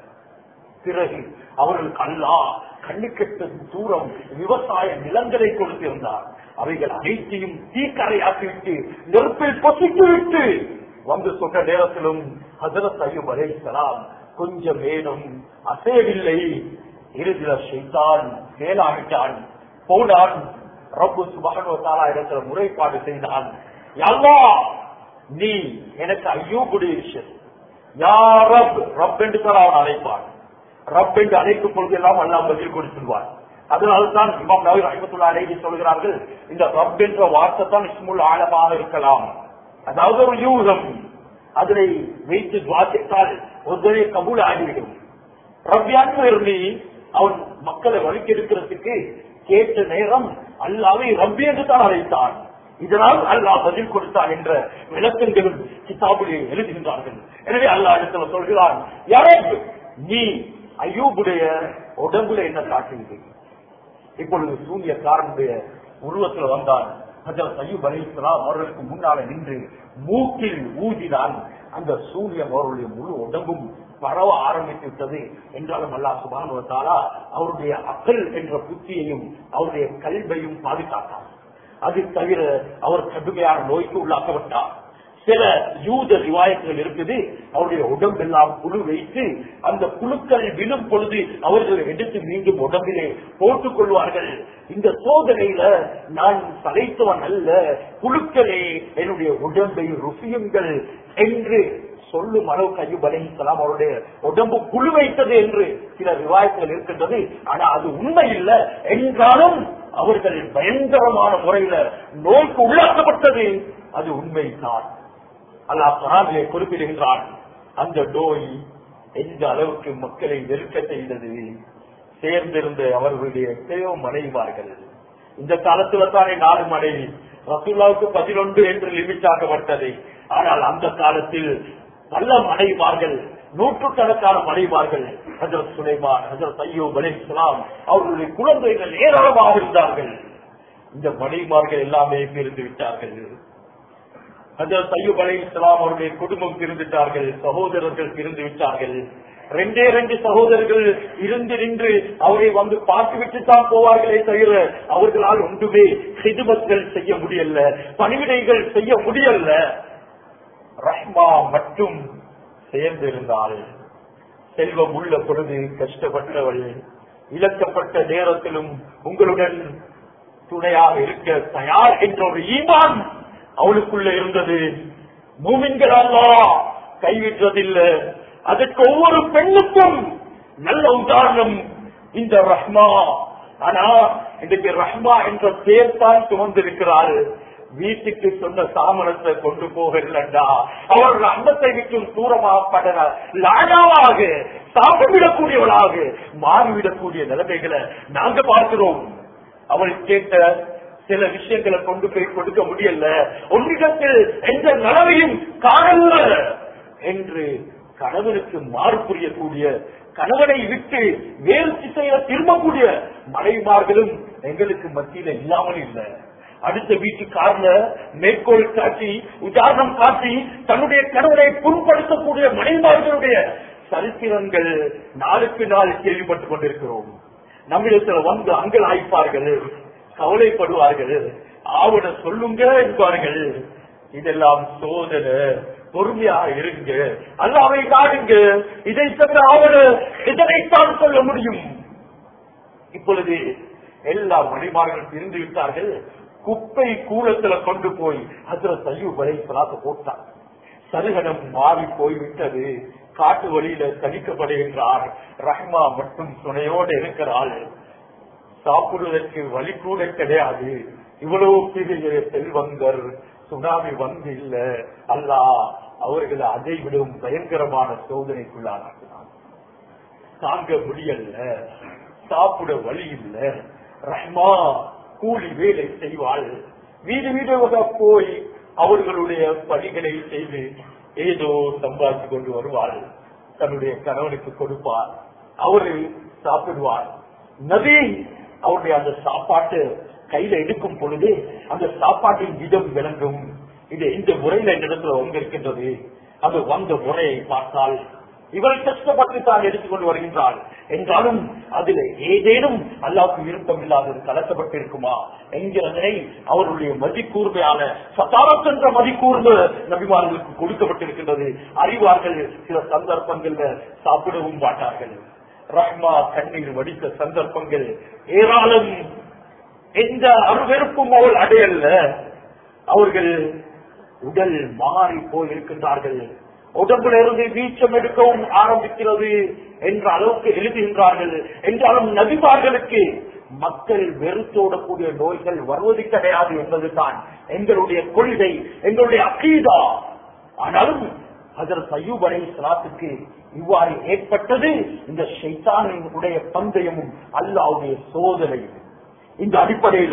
பிறகு அவர்களுக்கு அல்லாஹ் கண்ணுக்கெட்ட தூரம் விவசாய நிலங்களை கொடுத்திருந்தார் அவைகள் அனைத்தையும் தீக்கரையாக்கிவிட்டு நெருப்பில் பொசித்துவிட்டு வந்து சொன்ன நேரத்திலும் ஹசரத் ஐயூப் அலைஹிஸ்ஸலாம் கொஞ்சம் மேலும் அசையவில்லை இறுதியில செய்தான் மேலாவிட்டான் போனான் ரப்பு சுபகனோ தாலா இடத்துல முறைப்பாடு செய்தான் யல்லா நீ எனக்கு ஐயோபுடைய விஷயம் யார் ரப் ரப் என்று தான் அவன் அழைப்பான் ரப் என்று அழைக்கும் பொழுதெல்லாம் அல்லாஹ் பதில் கொடுத்துருவான் அதனால்தான் இமாம் நவீர் ரஹமத்துல்லா அலைஹி சொல்கிறார்கள் இந்த ரப் என்ற வார்த்தை தான் இஸ்முல் ஆழமாக இருக்கலாம் அதாவது ஒரு யூகம் அதனை வைத்து துவாசித்தால் ஒருவரே கபூல் ஆகிவிடும் ரவ்யான் இருந்து அவன் மக்களை வழிக்கெடுக்கிறதுக்கு கேட்ட நேரம் அல்லாவை ரப்பி என்று தான் அழைத்தான் இதனால் அல்லாஹ் பதில் கொடுத்தான் என்ற விளக்கங்களும் கிதாபுலே எழுதுகின்றார்கள் எனவே அல்லாஹ் இடத்துல சொல்கிறான் யாரோ நீ ஐயோபுடைய உடம்புல என்ன காட்டுகிறது இப்பொழுது சூரியக்காரனுடைய உருவத்தில் வந்தான் ஹஜரத் அய்யூப் அலைஹிஸ்ஸலாம் அவர்களுக்கு முன்னால நின்று மூக்கில் ஊதினான் அந்த சூரியன் அவருடைய முழு உடம்பும் பரவ ஆரம்பித்து விட்டது என்றாலும் அல்லாஹ் சுபானு தாலா அவருடைய அக்கல் என்ற புத்தியையும் அவருடைய கல்வையும் பாதுகாத்தார் அது தவிர அவர் கடுமையான நோய்க்கு உள்ளாக்கப்பட்டார் சில யூத ரிவாயத்துகள் இருக்குது அவருடைய உடம்பெல்லாம் புழு வைத்து அந்த புழுக்கள் விழும் பொழுது அவர்கள் எடுத்து மீண்டும் உடம்பிலே போட்டுக் கொள்வார்கள் இந்த சோதனையில நான் சளைத்தவன் அல்ல புழுக்களே என்னுடைய உடம்பை ருசியுங்கள் என்று சொல்லும் அளவுக்கு ஐயோ அலைஹிஸ்ஸலாம் அவருடைய உடம்பு புழு வைத்தது என்று சில விவாயங்கள் இருக்கின்றது ஆனா அது உண்மை இல்லை என்றாலும் அவர்கள் பயங்கரமான முறையில நோய்க்கு உள்ளாக்கப்பட்டது அது உண்மைதான் அல்லாஹ் குரானிலே குறிப்பிடுகின்றான் அந்த நோய் எந்த அளவுக்கு மக்களை நெருக்க செய்தது சேர்ந்திருந்த அவர்களுடைய எத்தனையோ மனைவிமார்கள் இந்த காலத்துல தானே நாலு மனைவி ரசூல்லாவுக்கு பதினொன்று என்று லிமிட் ஆக்கப்பட்டது ஆனால் அந்த காலத்தில் பல மனைவிமார்கள் நூற்றுக்கணக்கான மனைவிமார்கள் ஹஜரத் சுலைமான் ஹஜரத் ஐயூப் அலைஹிஸ்ஸலாம் அவர்களுடைய குழந்தைகள் ஏராளமாக இருந்தார்கள் இந்த மனைவிமார்கள் எல்லாமே பிரிந்து விட்டார்கள் ஹஜரத் ஐயூப் அலைஹிஸ்ஸலாம் அவருடைய குடும்பம் பிரிந்துட்டார்கள் சகோதரர்கள் பிரிந்து விட்டார்கள் ரெண்டே ரெண்டு சகோதரர்கள் இருந்து நின்று அவரை வந்து பார்த்துவிட்டு தான் போவார்களே தவிர அவர்களால் ஒன்றுமே சிதுமத்கள் செய்ய முடியல பணிவிடைகள் செய்ய முடியல ரஹ்மா மட்டும் சேர்ந்திருந்தாள் செல்வம் உள்ள பொழுது கஷ்டப்பட்டவள் இழக்கப்பட்ட நேரத்திலும் உங்களுடன் துணையாக இருக்க தயார் என்ற ஒரு ஈமான் அவளுக்குள்ள இருந்தது மூமின்கள் அல்லா கைவிட்டதில்லை அதற்கு ஒவ்வொரு பெண்ணுக்கும் நல்ல உதாரணம் இந்த ரஹ்மா ஆனா இன்றைக்கு ரஹ்மா என்ற பேர் தான் சுமந்திருக்கிறாள் வீட்டுக்கு சொன்ன சாமனத்தை கொண்டு போகலண்டா அவள் ரஹ்மத்தை விட்டும் தூரமாகப்பட லாடாவாக சாப்பிடக்கூடியவளாக மாறிவிடக்கூடிய நிலைமைகளை நாங்க பார்க்கிறோம் அவள் கேட்ட சில விஷயங்களை கொண்டு போய் கொடுக்க முடியல ஒன்றிடத்தில் எந்த நலவையும் காணல என்று கணவனுக்கு மாறு புரியக்கூடிய கணவனை விட்டு வேறு திசையில திரும்பக்கூடிய மனைவிமார்களும் எங்களுக்கு மத்தியில இல்லாமல் இல்லை அடுத்த வீட்டுக்காரன மேற்கோள் காட்டி உதாரணம் காட்டி தன்னுடைய கணவனை புண்படுத்தக்கூடிய மனைவிமார்களுடைய சரித்திரங்கள் நாளுக்கு நாள் கேள்விப்பட்டுக் கொண்டிருக்கிறோம் நம்மிடத்துல வந்து அங்கள் ஆய்ப்பார்கள் கவலைப்படுவார்கள் ஆவண சொல்லுங்க என்பார்கள் இதெல்லாம் சோதனை பொறுமையாக இருங்க அல்லாவை காடுங்க இதை தவிர ஆவண இதனைத்தான் சொல்ல முடியும் இப்பொழுது எல்லா மணிமார்கள் பிரிந்து விட்டார்கள் குப்பை கூலத்துல கொண்டு போய் அதுல தையு வரை பலாத்த போட்டார் சருகனம் மாறி போய்விட்டது காட்டு வழியில தணிக்கப்படுகின்றார் ரஹ்மா மட்டும் துணையோடு இருக்கிறாள் சாப்பிடுவதற்கு வழி கூட கிடையாது இவ்வளவு பெரிய செல்வந்தர் சுனாமி வந்து இல்ல அல்லா அவர்களை அதை விடும் பயங்கரமான சோதனைக்குள்ளானார் தாங்க முடியல சாப்பிட வழி இல்ல ரஹ்மா கூலி வேலை செய்வாள் வீடு வீடாக போய் அவர்களுடைய பணிகளை செய்து ஏதோ சம்பாதித்து கொண்டு வருவாள் தன்னுடைய கணவனுக்கு கொடுப்பார் அவரு சாப்பிடுவார் நபி அவருடைய அந்த சாப்பாட்டு கையில எடுக்கும் பொழுது அந்த சாப்பாட்டின் விதம் விளங்கும் இது இந்த முறையில இந்த இடத்துல ஒங்க இருக்கின்றது அது வந்த முறையை பார்த்தால் இவள் கஷ்டப்பட்டு தான் எடுத்துக்கொண்டு வருகின்றாள் என்றாலும் அதுல ஏதேனும் அல்லாவுக்கு விருப்பம் இல்லாதது கலக்கப்பட்டிருக்குமா என்கிறதனை அவருடைய மதிக்கூர்மையான சதாரத் என்ற மதிக்கூர்ந்த நபிமார்களுக்கு கொடுக்கப்பட்டிருக்கின்றது அறிவார்கள் சில சந்தர்ப்பங்கள்ல சாப்பிடவும் மாட்டார்கள் ரஹ்மா கண்ணீர் வடித்த சந்தர்ப்பங்கள் ஏராளம் எந்த அருவெருப்பும் அவள் அடையல்ல அவர்கள் உடல் மாறி போயிருக்கின்றார்கள் உடம்புல இருந்து வீச்சம் எடுக்கவும் ஆரம்பிக்கிறது என்ற அளவுக்கு எழுதுகின்றார்கள் என்றாலும் நபிமார்களுக்கு மக்கள் வெறுத்தோடக்கூடிய நோய்கள் வருவது கிடையாது என்பதுதான் எங்களுடைய கொள்கை எங்களுடைய அக்கீதா ஆனாலும் அதர் சயூப் அலை சலாத்துக்கு இவ்வாறு ஏற்பட்டது இந்த ஷைத்தானினுடைய பந்தயமும் அல்லாவுடைய சோதனையும் இந்த அடிப்படையில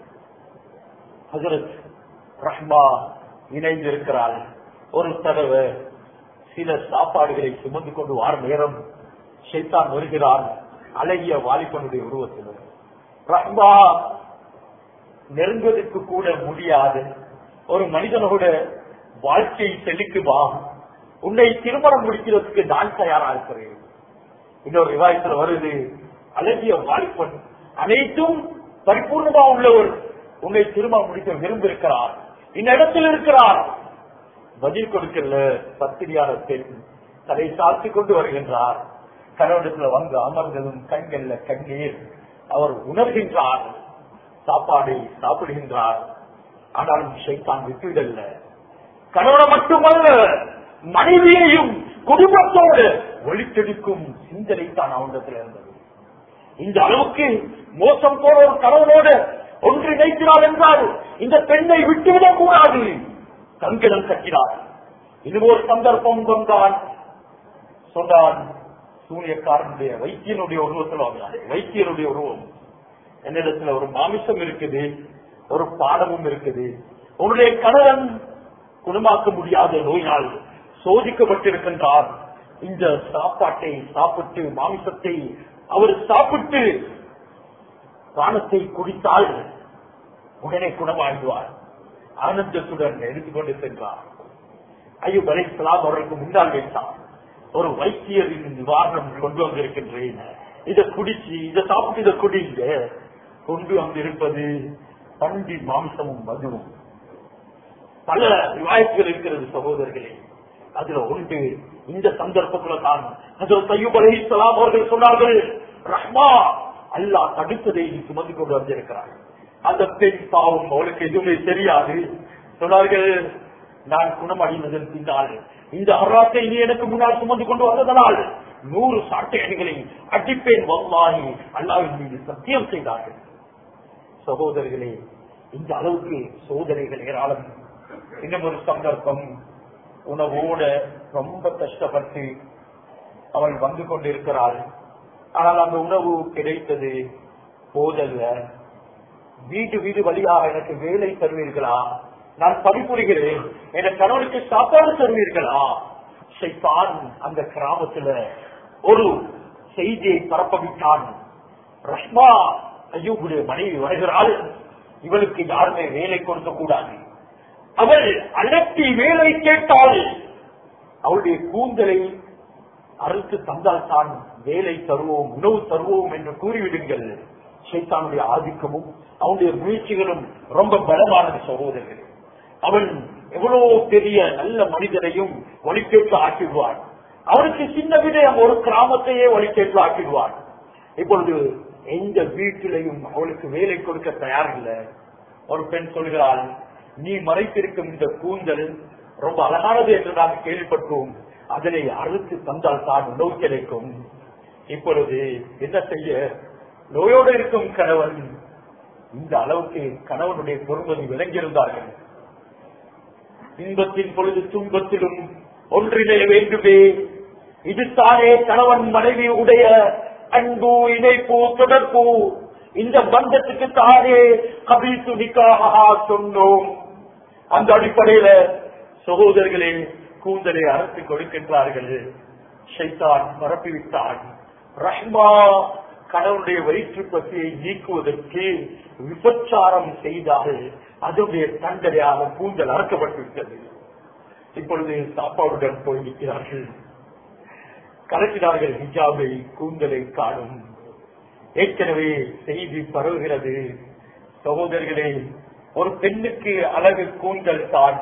ஹசரத் ரஹ்மா இணைந்திருக்கிறாள் ஒரு தடவை சில சாப்பாடுகளை சுமந்து கொண்டு வார நேரம் ஷைத்தான் வருகிறான் அழகிய வாலிபனுடைய உருவத்தில் ரஹ்மா நெருங்குவதற்கு கூட முடியாது ஒரு மனிதனோட வாழ்க்கை செழிக்குமா உன்னை திருமணம் முடிக்கிறதுக்கு நான் தயாரா இருக்கிறேன் இன்னொரு விவாதத்தில் வருது அழகிய வாலிபன் அனைத்தும் பரிபூர்ணமா உள்ளவர் உன்னை திருமணம் முடிக்க விரும்பியிருக்கிறார் இந்த இடத்தில் இருக்கிறார் பதில் கொடுக்கல பத்திரியான பெண் தலை சாத்தி கொண்டு வருகின்றார் கணவனத்துல வந்து அமர்ந்ததும் கண்கள்ல கண்ணீர் அவர் உணர்கின்றார் சாப்பாடை சாப்பிடுகின்றார் ஆனாலும் ஷைத்தான் விட்டுவிடல்ல கணவனை மட்டுமல்ல மனைவியையும் குடும்பத்தோடு ஒளித்தெடுக்கும் சிந்தனை தான் அவனிடத்தில் இருந்தது இந்த அளவுக்கு மோசம் போற ஒரு கணவனோடு ஒன்றிணைக்கிறார் என்றால் இந்த பெண்ணை விட்டுவிடக் கூடாது கண்கிடம் கட்டினார் இது ஒரு சந்தர்ப்பம் வந்தான் சொன்னான் சூரியக்காரனுடைய வைத்தியனுடைய உருவத்தில் வந்தான் வைத்தியனுடைய உருவம் என்னிடத்துல ஒரு மாமிசம் இருக்குது ஒரு பாடமும் இருக்குது உன்னுடைய கணவன் குணமாக்க முடியாத நோயினால் சோதிக்கப்பட்டிருக்கின்றார் இந்த சாப்பாட்டை சாப்பிட்டு மாமிசத்தை அவர் சாப்பிட்டு பானத்தை குடித்தால் உடனே குணமாடுவார் ஆனந்தத்துடன் எடுத்துக்கொண்டு சென்றார் ஐயூப் அலை சலாம் அவர்களுக்கு முன்னால் வைத்தார் ஒரு வைத்தியரின் நிவாரணம் கொண்டு வந்திருக்கின்றேன் இதை குடிச்சு இதை சாப்பிட்டு இதை குடிங்க கொண்டு வந்திருப்பது பண்டி மாம்சமும் மதுவும் பல விவாயத்துகள் இருக்கிறது சகோதரர்களே அதுல ஒன்று இந்த சந்தர்ப்பத்துல தான் தையூப் அலை சலாம் அவர்கள் சொன்னார்கள் ரஹ்மா அல்லாஹ் தடுத்ததை நீ சுமந்து கொண்டு வந்திருக்கிறார் அந்த பெண் பாவம் அவளுக்கு எதுவுமே தெரியாது சொன்னார்கள் நான் குணமடைந்ததன் பின்னால் இந்த அராத்தை நீ எனக்கு முன்னால் சுமந்து கொண்டு வந்ததனால் நூறு சாட்டையடிகளை அடிப்பேன் வல்லாகி அல்லாவின் மீது சத்தியம் செய்தார்கள் சகோதரர்களே இந்த அளவுக்கு சோதனைகள் ஏராளம் இன்னும் ஒரு சந்தர்ப்பம் உணவோட ரொம்ப கஷ்டப்பட்டு அவள் வந்து கொண்டிருக்கிறாள் ஆனால் அந்த உணவு கிடைத்தது போதல்ல வீட்டு வீடு வழியாக எனக்கு வேலை தருவீர்களா நான் பணிபுரிகிறேன் என் கணவனுக்கு சாப்பாடு தருவீர்களா ஷைத்தான் அந்த கிராமத்துல ஒரு செய்தியை பரப்பவிட்டான் ரஷ்மா ஐயோடைய மனைவி வருகிறாள் இவளுக்கு யாருமே வேலை கொடுக்க கூடாது அவள் அலட்டி வேலை கேட்டாள் அவளுடைய கூந்தலை அறுத்து தந்தால் தான் வேலை தருவோம் உணவு தருவோம் என்று கூறிவிடுங்கள் சைத்தானுடைய ஆதிக்கமும் அவனுடைய முயற்சிகளும் ரொம்ப பலமானது சகோதரர்கள் அவன் எவ்வளவு பெரிய நல்ல மனிதனையும் வழிகேட்டு ஆக்கிடுவான் அவனுக்கு சின்ன விடயம் ஒரு கிராமத்தையே வழிகேட்டு ஆக்கிடுவான் இப்பொழுது எந்த வீட்டிலையும் அவளுக்கு வேலை கொடுக்க தயாரில்லை ஒரு பெண் சொல்கிறாள் நீ மறைத்திருக்கும் இந்த கூந்தல் ரொம்ப அழகானது என்று நாங்கள் கேள்விப்பட்டோம் அதனை அறுத்து தந்தால் தான் உணவு கிடைக்கும் இப்பொழுது என்ன செய்ய நோயோடு இருக்கும் கணவன் இந்த அளவுக்கு கணவனுடைய பொறுமதி விளங்கியிருந்தார்கள் இன்பத்தின் பொழுது துன்பத்திலும் ஒன்றிணைய வேண்டுமே இதுதானே கணவன் மனைவி உடைய அன்பு இணைப்பு தொடர்பு இந்த பந்தத்துக்கு தானே கபித்து நிக்காக சொன்னோம் அந்த அடிப்படையில சகோதரர்களே கூந்தலை அறுத்து கொடுக்கின்றார்கள் ஷைத்தான் பரப்பிவிட்டான் ரஹ்மா கணவனுடைய வயிற்று பசியை நீக்குவதற்கு விபச்சாரம் செய்தால் அதனுடைய தண்டனையாக கூந்தல் அறுக்கப்பட்டு விட்டது இப்பொழுது சாப்பாடுடன் போய் நிற்கிறார்கள் கலக்கினார்கள் ஹிஜாபை கூந்தலை காணும் ஏற்கனவே செய்தி பரவுகிறது சகோதரர்களே ஒரு பெண்ணுக்கு அழகு கூந்தல் தான்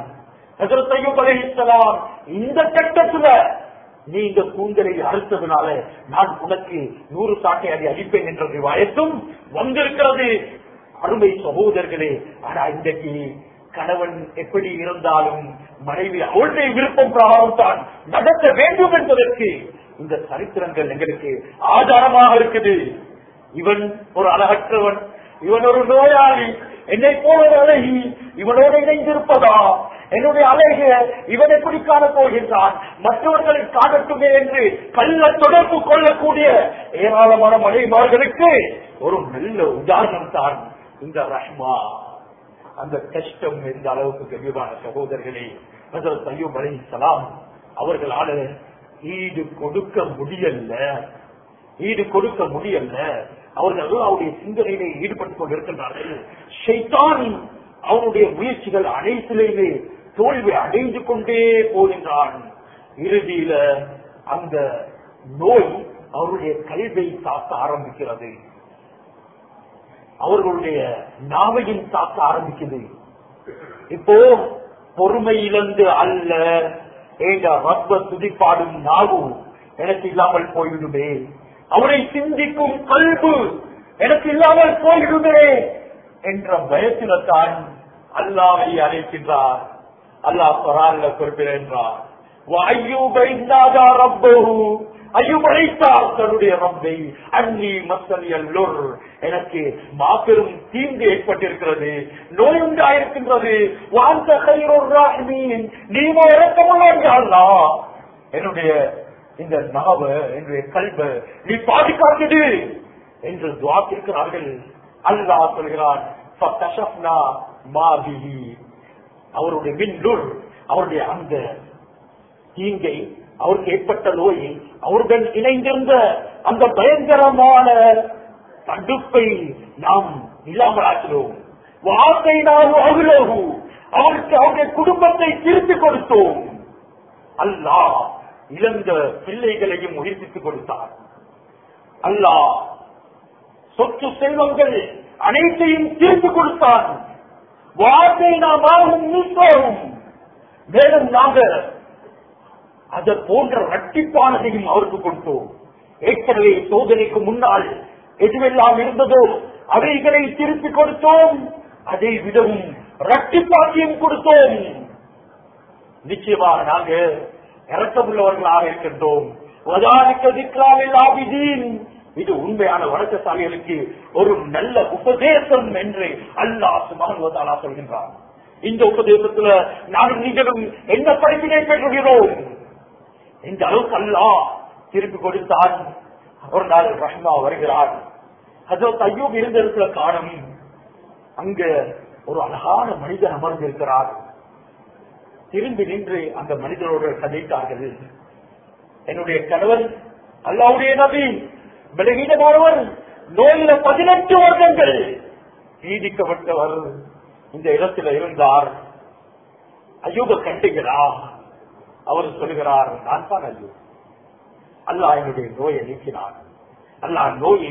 இந்த கட்டத்துல நீ இந்த கூந்தலை அறுத்ததுனால நான் உனக்கு நூறு சாட்டை அடி அடிப்பேன் என்ற வயசும் வந்திருக்கிறது அருமை சகோதரர்களே ஆனா இன்றைக்கு கணவன் எப்படி இருந்தாலும் மனைவி அவளுடைய விருப்பம் பிரகாரம் தான் நடத்த வேண்டும் என்பதற்கு இந்த சரித்திரங்கள் எங்களுக்கு ஆதாரமாக இருக்குது இவன் ஒரு அழகற்றவன் இவன் ஒரு நோயாளி என்னை போல ஒரு அழகி இவனோடு இணைந்திருப்பதா என்னுடைய அழக இவன் எப்படி காண போகின்றான் மற்றவர்களை காணட்டுமே என்று கள்ள தொடர்பு கொள்ளக்கூடிய ஏராளமான மனைவிமார்களுக்கு ஒரு நல்ல உதாரணம் தான் இந்த ரஹ்மா அந்த கஷ்டம் எந்த அளவுக்கு கவியமான சகோதரர்களே சையூப் அலி சலாம் அவர்களால ஈடு கொடுக்க முடியல ஈடு கொடுக்க முடியல அவர்கள் அவருடைய சிந்தனையிலே ஈடுபட்டுக் கொண்டிருக்கின்றார்கள் ஷைத்தான் அவனுடைய முயற்சிகள் அனைத்திலேயுமே தோல்வி அடைந்து கொண்டே போகின்றான் இறுதியில அந்த நோய் அவருடைய கல்வை தாக்க ஆரம்பிக்கிறது அவர்களுடைய நாவையும் தாக்க ஆரம்பிக்குது இப்போ பொறுமை இழந்து அல்ல ஏங்க ரப்ப துதிப்பாடும் நாவு எனக்கு இல்லாமல் போய்விடுமே அவரை சிந்திக்கும் கல்பு எனக்கு இல்லாமல் போய்விடுமே என்ற பயத்தில தான் அல்லாவை அழைக்கின்றார் அல்லாஹ் குரான்ல குறிப்பிடுகின்றார் ஐயூப் அழைத்தார் தன்னுடைய ரப்பை அன்னி மக்கள் எல்லோர் எனக்கு மாபெரும் தீங்கு ஏற்பட்டிருக்கிறது நோய் உண்டாயிருக்கின்றது வாழ்ந்த கைரோர் நீமோ இறக்கமுள்ளா என்னுடைய இந்த நாவ என்னுடைய கல்வ நீ பாதுகாக்குது என்று துவாக்கிருக்கிறார்கள் அல்லாஹ் சொல்கிறான் அவருடைய மின்னுள் அவருடைய அந்த தீங்கை அவருக்கு ஏற்பட்ட நோயை அவருடன் இணைந்திருந்த அந்த பயங்கரமான தடுப்பை நாம் இல்லாமலாக்கிறோம் வார்த்தை நாம் அகிலகு அவருக்கு அவருடைய குடும்பத்தை திருப்பி கொடுத்தோம் அல்லாஹ் இழந்த பிள்ளைகளையும் உயிர்ப்பித்துக் கொடுத்தார் அல்லாஹ் சொத்து செல்வங்கள் அனைத்தையும் திருப்பி கொடுத்தான் வார்த்தை நாம் ஆகும் நீக்கோரும் மேலும் நாங்கள் அதை போன்ற ரட்டிப்பானதையும் அவருக்கு கொடுத்தோம் ஏற்கனவே சோதனைக்கு முன்னால் எதுவெல்லாம் இருந்ததோ அவைகளை திருப்பி கொடுத்தோம் அதை விடவும் ரட்டிப்பாக்கியும் கொடுத்தோம் நிச்சயமாக நாங்க இறக்கமுள்ளவர்களாக இருக்கின்றோம் இது உண்மையான வழக்கசாலிகளுக்கு ஒரு நல்ல உபதேசம் என்று அல்லாஹ் சுபானுவதாலா சொல்கின்றார் இந்த உபதேசத்துல நாங்கள் நீங்களும் என்ன படிப்பினை பெற்றுகிறோம் இந்த அளவுக்கு அல்லா திருப்பி கொடுத்தான் ஒரு நாள் ரஹ்மா வருகிறார் அதோ ஐயோப் இருந்த இடத்துல காணும் அங்க ஒரு அழகான மனிதன் அமர்ந்திருக்கிறார் திரும்பி நின்று அந்த மனிதனோடு கதைத்தார்கள் என்னுடைய கணவன் அல்லாவுடைய நபி விலகிடமானவர் நோயில பதினெட்டு வருடங்கள் நீதிக்கப்பட்டவர் இந்த இடத்துல இருந்தார் ஐயோப கண்டுகிறா அவர் சொல்லுகிறார் நான் தான் ஐயோ அல்லாஹ் என்னுடைய நோயை நீக்கினார் அல்லாஹ் நோயை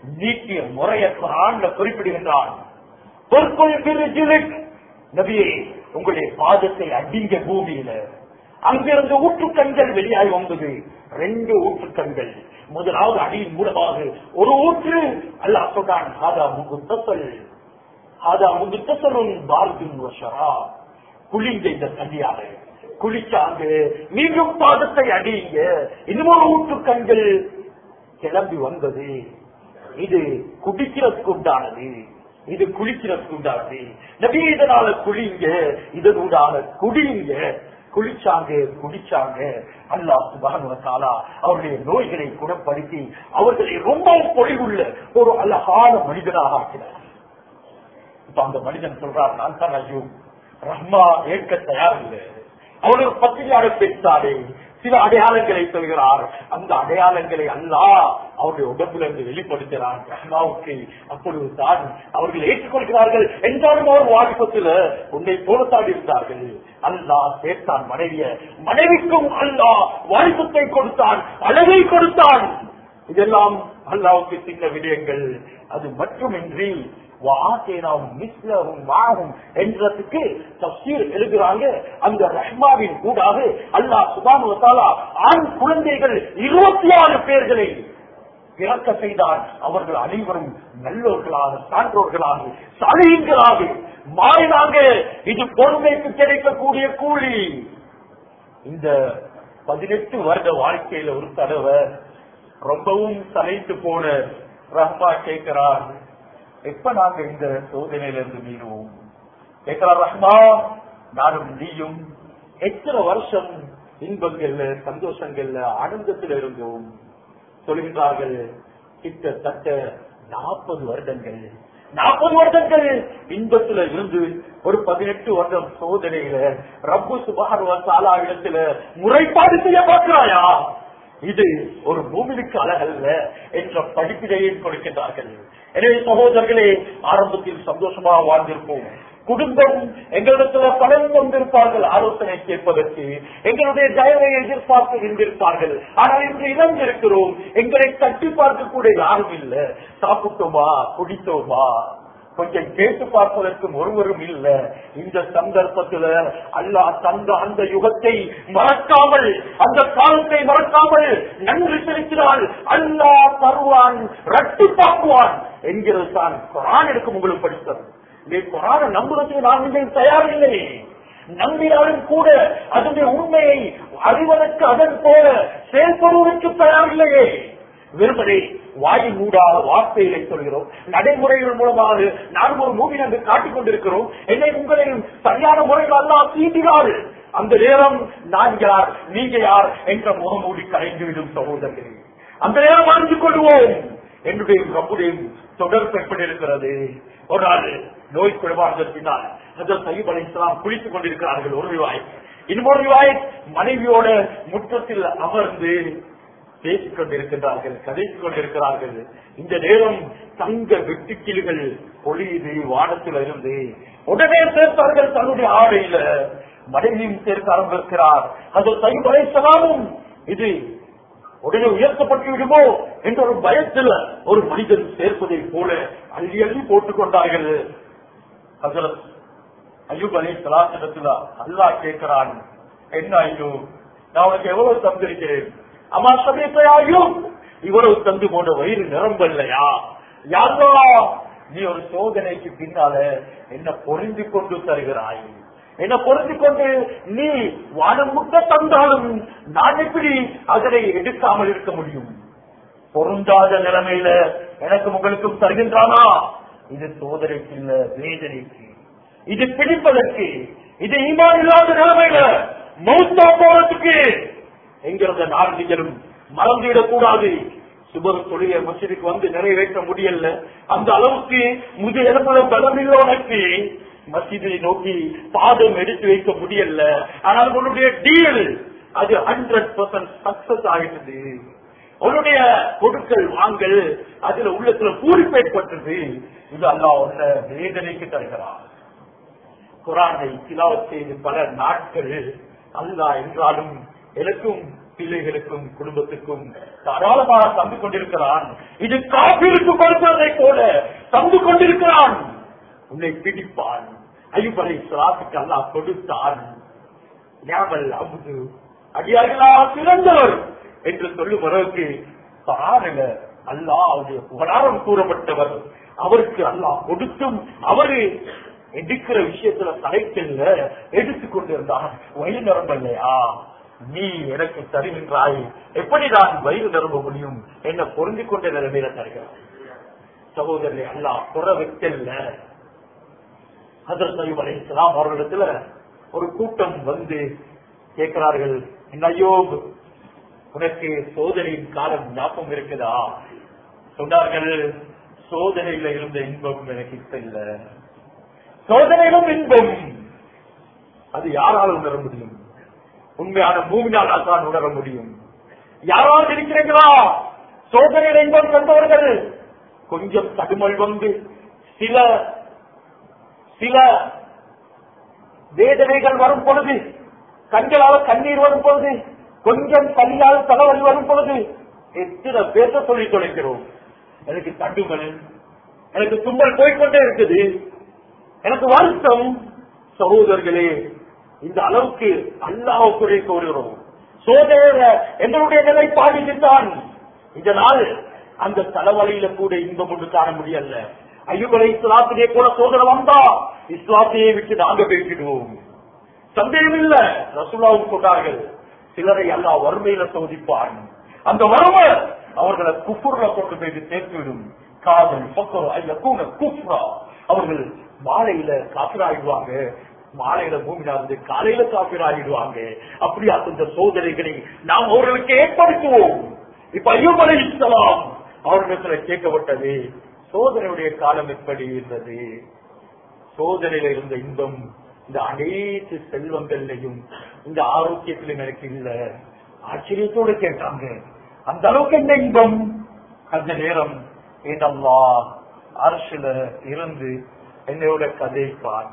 நீட்டிய முறைய குரான்ல குறிப்பிடுகின்றான் பொற்கொள் பிரிஜிலிக் நபியே உங்களுடைய பாதத்தை அடிங்க பூமியில அங்கிருந்து ஊற்றுக்கண்கள் வெளியாகி வந்தது ரெண்டு ஊற்றுக்கண்கள் முதலாவது அடியின் மூலமாக ஒரு ஊற்று அல்லாஹ் சொல்றான் ஹாதா முகுத்தல் ஹாதா முகுத்தலும் பார்பின் வஷரா குளிங்க இந்த தண்ணியாக குளிச்சாங்க மீண்டும் பாதத்தை அடியுங்க இன்னும் ஊற்றுக்கண்கள் கிளம்பி வந்தது இது குடிக்கிறதுக்கு உண்டானது இது குளிக்கிறதுக்கு உண்டானது நபி இதனால குளிங்க இதனூடான குடிங்க குளிச்சாங்க குடிச்சாங்க அல்லாஹ் சுபானுவ தாலா அவருடைய நோய்களை குணப்படுத்தி அவர்களை ரொம்பவும் பொழிவுள்ள ஒரு அழகான மனிதனாக ஆக்கினார் இப்ப அந்த மனிதன் சொல்றார் நான் தான் ஐயோ ரஹ்மா ஏற்க தயாரில்லை அவர்கள் பத்திரிகையாள பேசாதே சில அடையாளங்களை சொல்கிறார் அந்த அடையாளங்களை அல்லாஹ் அவருடைய உடம்புல இருந்து வெளிப்படுத்துகிறார் ரஹ்மாவுக்கு அப்பொழுது தான் அவர்கள் ஏற்றுக்கொள்கிறார்கள் என்றாலும் அவர் வாலிபத்தில் உன்னை போலத்தான் இருந்தார்கள் அல்லாஹ் சேர்த்தான் மனைவிய மனைவிக்கும் அல்லாஹ் வாலிபத்தை கொடுத்தான் அழகை கொடுத்தான் இதெல்லாம் அல்லாவுக்கு சின்ன விடயங்கள் அது மட்டுமின்றி என்றதுக்கு தப்சீர் எழுதுறாங்க அந்த ரஹ்மாவின் கூடாக அல்லாஹ் சுபானுவத்தாலா ஆண் குழந்தைகள் இருபத்தி ஆறு பேர்களை பிறக்க செய்தார் அவர்கள் அனைவரும் நல்லோர்களாக சான்றோர்களாக சலுகைகளாக மாறினாங்க இது பொறுமைக்கு கிடைக்கக்கூடிய கூலி இந்த பதினெட்டு வருட வாழ்க்கையில ஒரு தடவை ரொம்பவும் சளைத்து போன ரஹ்மா கேட்கிறார் எப்ப நாங்க இந்த சோதனையில இருந்து மீறுவோம் கேட்கிறார் ரஹ்மா நானும் நீயும் எத்தனை வருஷம் இன்பங்கள்ல சந்தோஷங்கள்ல ஆனந்தத்தில் இருந்தோம் சொல்கின்றார்கள் கிட்டத்தட்ட நாற்பது வருடங்கள் நாற்பது வருடங்கள் இன்பத்துல இருந்து ஒரு பதினெட்டு வருடம் சோதனையில ரப்பு சுபார்வ சாலா இடத்துல முறைப்பாடு செய்ய பார்க்கிறாயா இது ஒரு பூமிக்கு அழகல்ல என்ற படிப்பினையை கொடுக்கின்றார்கள் எனவே சகோதரர்களே ஆரம்பத்தில் சந்தோஷமாக வாழ்ந்திருப்போம் குடும்பம் எங்களிடத்துல பலன் கொண்டிருப்பார்கள் ஆலோசனை கேட்பதற்கு எங்களுடைய தயவை எதிர்பார்த்து இருந்திருப்பார்கள் ஆனால் இன்று இழந்திருக்கிறோம் எங்களை தட்டி பார்க்க கூட யாரும் இல்லை சாப்பிட்டோமா குடித்தோமா கொஞ்சம் கேட்டு பார்ப்பதற்கும் ஒருவரும் இல்ல இந்த சந்தர்ப்பத்துல அல்லாஹ் தந்த அந்த யுகத்தை மறக்காமல் அந்த காலத்தை மறக்காமல் நன்றி செலுத்தினால் அல்லாஹ் தருவான் ரட்டிப்பாக்குவான் என்கிறது தான் குரான் எடுக்கும் உங்களுக்கு படித்தது நீ குரான நம்புறதுக்கு நான் நீங்கள் தயாரில்லை நம்பினாலும் கூட அதனுடைய உண்மையை அறிவதற்கு அதன் போல செயல்படுவதற்கு தயாரில்லையே வெறுமனே வாயின் மூடாக வார்த்தைகளை சொல்கிறோம் நடைமுறைகள் மூலமாக நான் ஒரு மூவி என்று காட்டிக் கொண்டிருக்கிறோம் என்னை உங்களையும் சரியான முறையில் எல்லாம் தீண்டினார் அந்த நேரம் நான் யார் நீங்க யார் என்ற முகமூடி கரைந்துவிடும் சகோதரர்களே அந்த நேரம் அறிந்து கொள்வோம் என்னுடைய நம்முடைய தொடர்பு எப்படி இருக்கிறது ஒரு நாள் நோய் குறைவாக பின்னால் அதில் சையீப் அலி இஸ்லாம் குளித்துக் கொண்டிருக்கிறார்கள் ஒரு ரிவாய் இன்னொரு ரிவாய் மனைவியோட முற்றத்தில் அமர்ந்து பேசிக் கொண்டிருக்கின்றார்கள் கதைத்துக் கொண்டிருக்கிறார்கள் இந்த நேரம் தங்க வெட்டுக்கிளிகள் பொழியுது வானத்தில் இருந்து உடனே சேர்த்தார்கள் தன்னுடைய ஆடையில மனைவியும் சேர்க்க ஆரம்பிக்கிறார் அது தைவரைசலாமும் இது உடனே உயர்த்தப்பட்டு விடுமோ என்ற ஒரு பயத்தில் ஒரு மனிதன் சேர்ப்பதை போல அள்ளி அள்ளி போட்டுக் கொண்டார்கள் ஹசரத் ஐயூப் அலி சலாசனத்துல அல்லாஹ் கேட்கிறான் என்ன ஐயோ நான் உனக்கு எவ்வளவு தந்திருக்கிறேன் அம்மா சமயத்தையாயும் இவ்வளவு தந்து போன்ற வயிறு நிரம்பல்லையா யாரோ நீ ஒரு சோதனைக்கு பின்னால என்ன பொறிந்து கொண்டு தருகிறாய் என்ன பொறிந்து கொண்டு நீ வானம் முட்ட தந்தாலும் நான் எப்படி அதனை எடுக்காமல் இருக்க முடியும் பொருந்தாத நிலைமையில எனக்கு உங்களுக்கும் தருகின்றானா இது சோதனைக்கு இல்ல வேதனைக்கு இது பிடிப்பதற்கு இது ஈமான் இல்லாத நிலைமையில மௌத்தா போறதுக்கு என்கிறத நாடுகளும் மறந்துவிடக் கூடாது சுபர் தொழிலை மசிதிக்கு வந்து நிறைவேற்ற முடியல அந்த அளவுக்கு முது எலும்புல பலம் இல்லை உனக்கு மசிதை நோக்கி பாதம் எடுத்து வைக்க முடியல ஆனால் உன்னுடைய டீல் அது ஹண்ட்ரட் பர்சன்ட் சக்சஸ் ஆகிட்டது உன்னுடைய கொடுக்கல் வாங்கல் அதுல உள்ளத்துல பூரிப்பு ஏற்பட்டது இது அல்லா உன்ன வேதனைக்கு தருகிறார் குரானை திலாவத் செய்து பல நாட்கள் அல்லா என்றாலும் எனக்கும் பிள்ளைகளுக்கும் குடும்பத்துக்கும் தாராளமாக தந்து கொண்டிருக்கிறான் இது காப்பிற்கு கொடுப்பதை போல தந்து கொண்டிருக்கிறான் உன்னை பிடிப்பான் ஐயுபலை சிலாத்துக்கு அல்லாஹ் கொடுத்தான் ஞாபல் அமுது அடியார்களா சிறந்தவர் என்று சொல்லும் அளவுக்கு பாருங்க அல்லாஹ் அவருடைய புகழாரம் கூறப்பட்டவர் அவருக்கு அல்லாஹ் கொடுத்தும் அவரு எடுக்கிற விஷயத்துல தலைக்கல்ல எடுத்துக் கொண்டிருந்தார் வயிறு நிரம்பலையா நீ எனக்கு தருகின்றாய் எப்படி நான் வயிறு நிரம்ப முடியும் என்ன பொருந்திக் கொண்ட நிலைமையில தருகிறார் சகோதரனை அல்லாஹ் புற வைக்கல்ல ஹதரத் அய்யூப் அலைஹிஸ்ஸலாம் அவர்களிடத்துல ஒரு கூட்டம் வந்து கேட்கிறார்கள் "என்ன அய்யூப் உனக்கு சோதனையின் காலம் ஞாபகம் இருக்குதா சொன்னார்கள் சோதனையில இருந்த இன்பம் எனக்கு இப்ப இல்ல சோதனையிலும் இன்பம் அது யாரால் உணர முடியும் உண்மையான மூவினால் தான் உணர முடியும் யாராவது இருக்கிறீங்களா சோதனையில இன்பம் கண்டவர்கள் கொஞ்சம் தடுமல் வந்து சில சில வேதனைகள் வரும் பொழுது கண்களால் கண்ணீர் வரும் பொழுது கொஞ்சம் கல்லால் தலைவலி வரும் பொழுது எத்தனை பேச சொல்லி தொலைக்கிறோம் எனக்கு தண்டுமல் எனக்கு தும்மல் போய்கொண்டே இருக்குது எனக்கு வருத்தம் சகோதரர்களே இந்த அளவுக்கு அல்லாஹ் குறை கோருகிறோம் சோதனை எங்களுடைய நிலைப்பாடு தான் இந்த நாள் அந்த தலைவலியில கூட இன்பம் ஒன்று காண முடியல ஐயுகளை இஸ்லாத்திலே கூட சோதனை வந்தா இஸ்லாத்தையே விட்டு நாங்க பேசிடுவோம் சந்தேகம் இல்ல ரசூலாவும் சொன்னார்கள் சிலரை அல்லா வறுமையில சோதிப்பான் அந்த வறுமை அவர்களை குஃபுர்ல கொண்டு போய் சேர்த்துவிடும் காதல் பக்கம் ஐயா கூட குஃப்ரா அவர்கள் மாலையில காப்பிராயிடுவாங்க மாலையில பூமியில வந்து காலையில காப்பிராயிடுவாங்க அப்படியா இந்த சோதனைகளை நாம் அவர்களுக்கு ஏற்படுத்துவோம் இப்ப ஐயோப் அலை இஸ்லாம் அவர்களிடத்துல கேட்கப்பட்டது சோதனையுடைய காலம் எப்படி இருந்தது சோதனையில இருந்த இன்பம் இந்த அனைத்து செல்வங்கள்லையும் இந்த ஆரோக்கியத்திலும் எனக்கு இல்ல ஆச்சரியத்தோடு கேட்டாங்க அந்த அளவுக்கு என்ன இன்பம் அந்த நேரம் ஏனல்லா அரசுல இருந்து என்னோட கதைப்பான்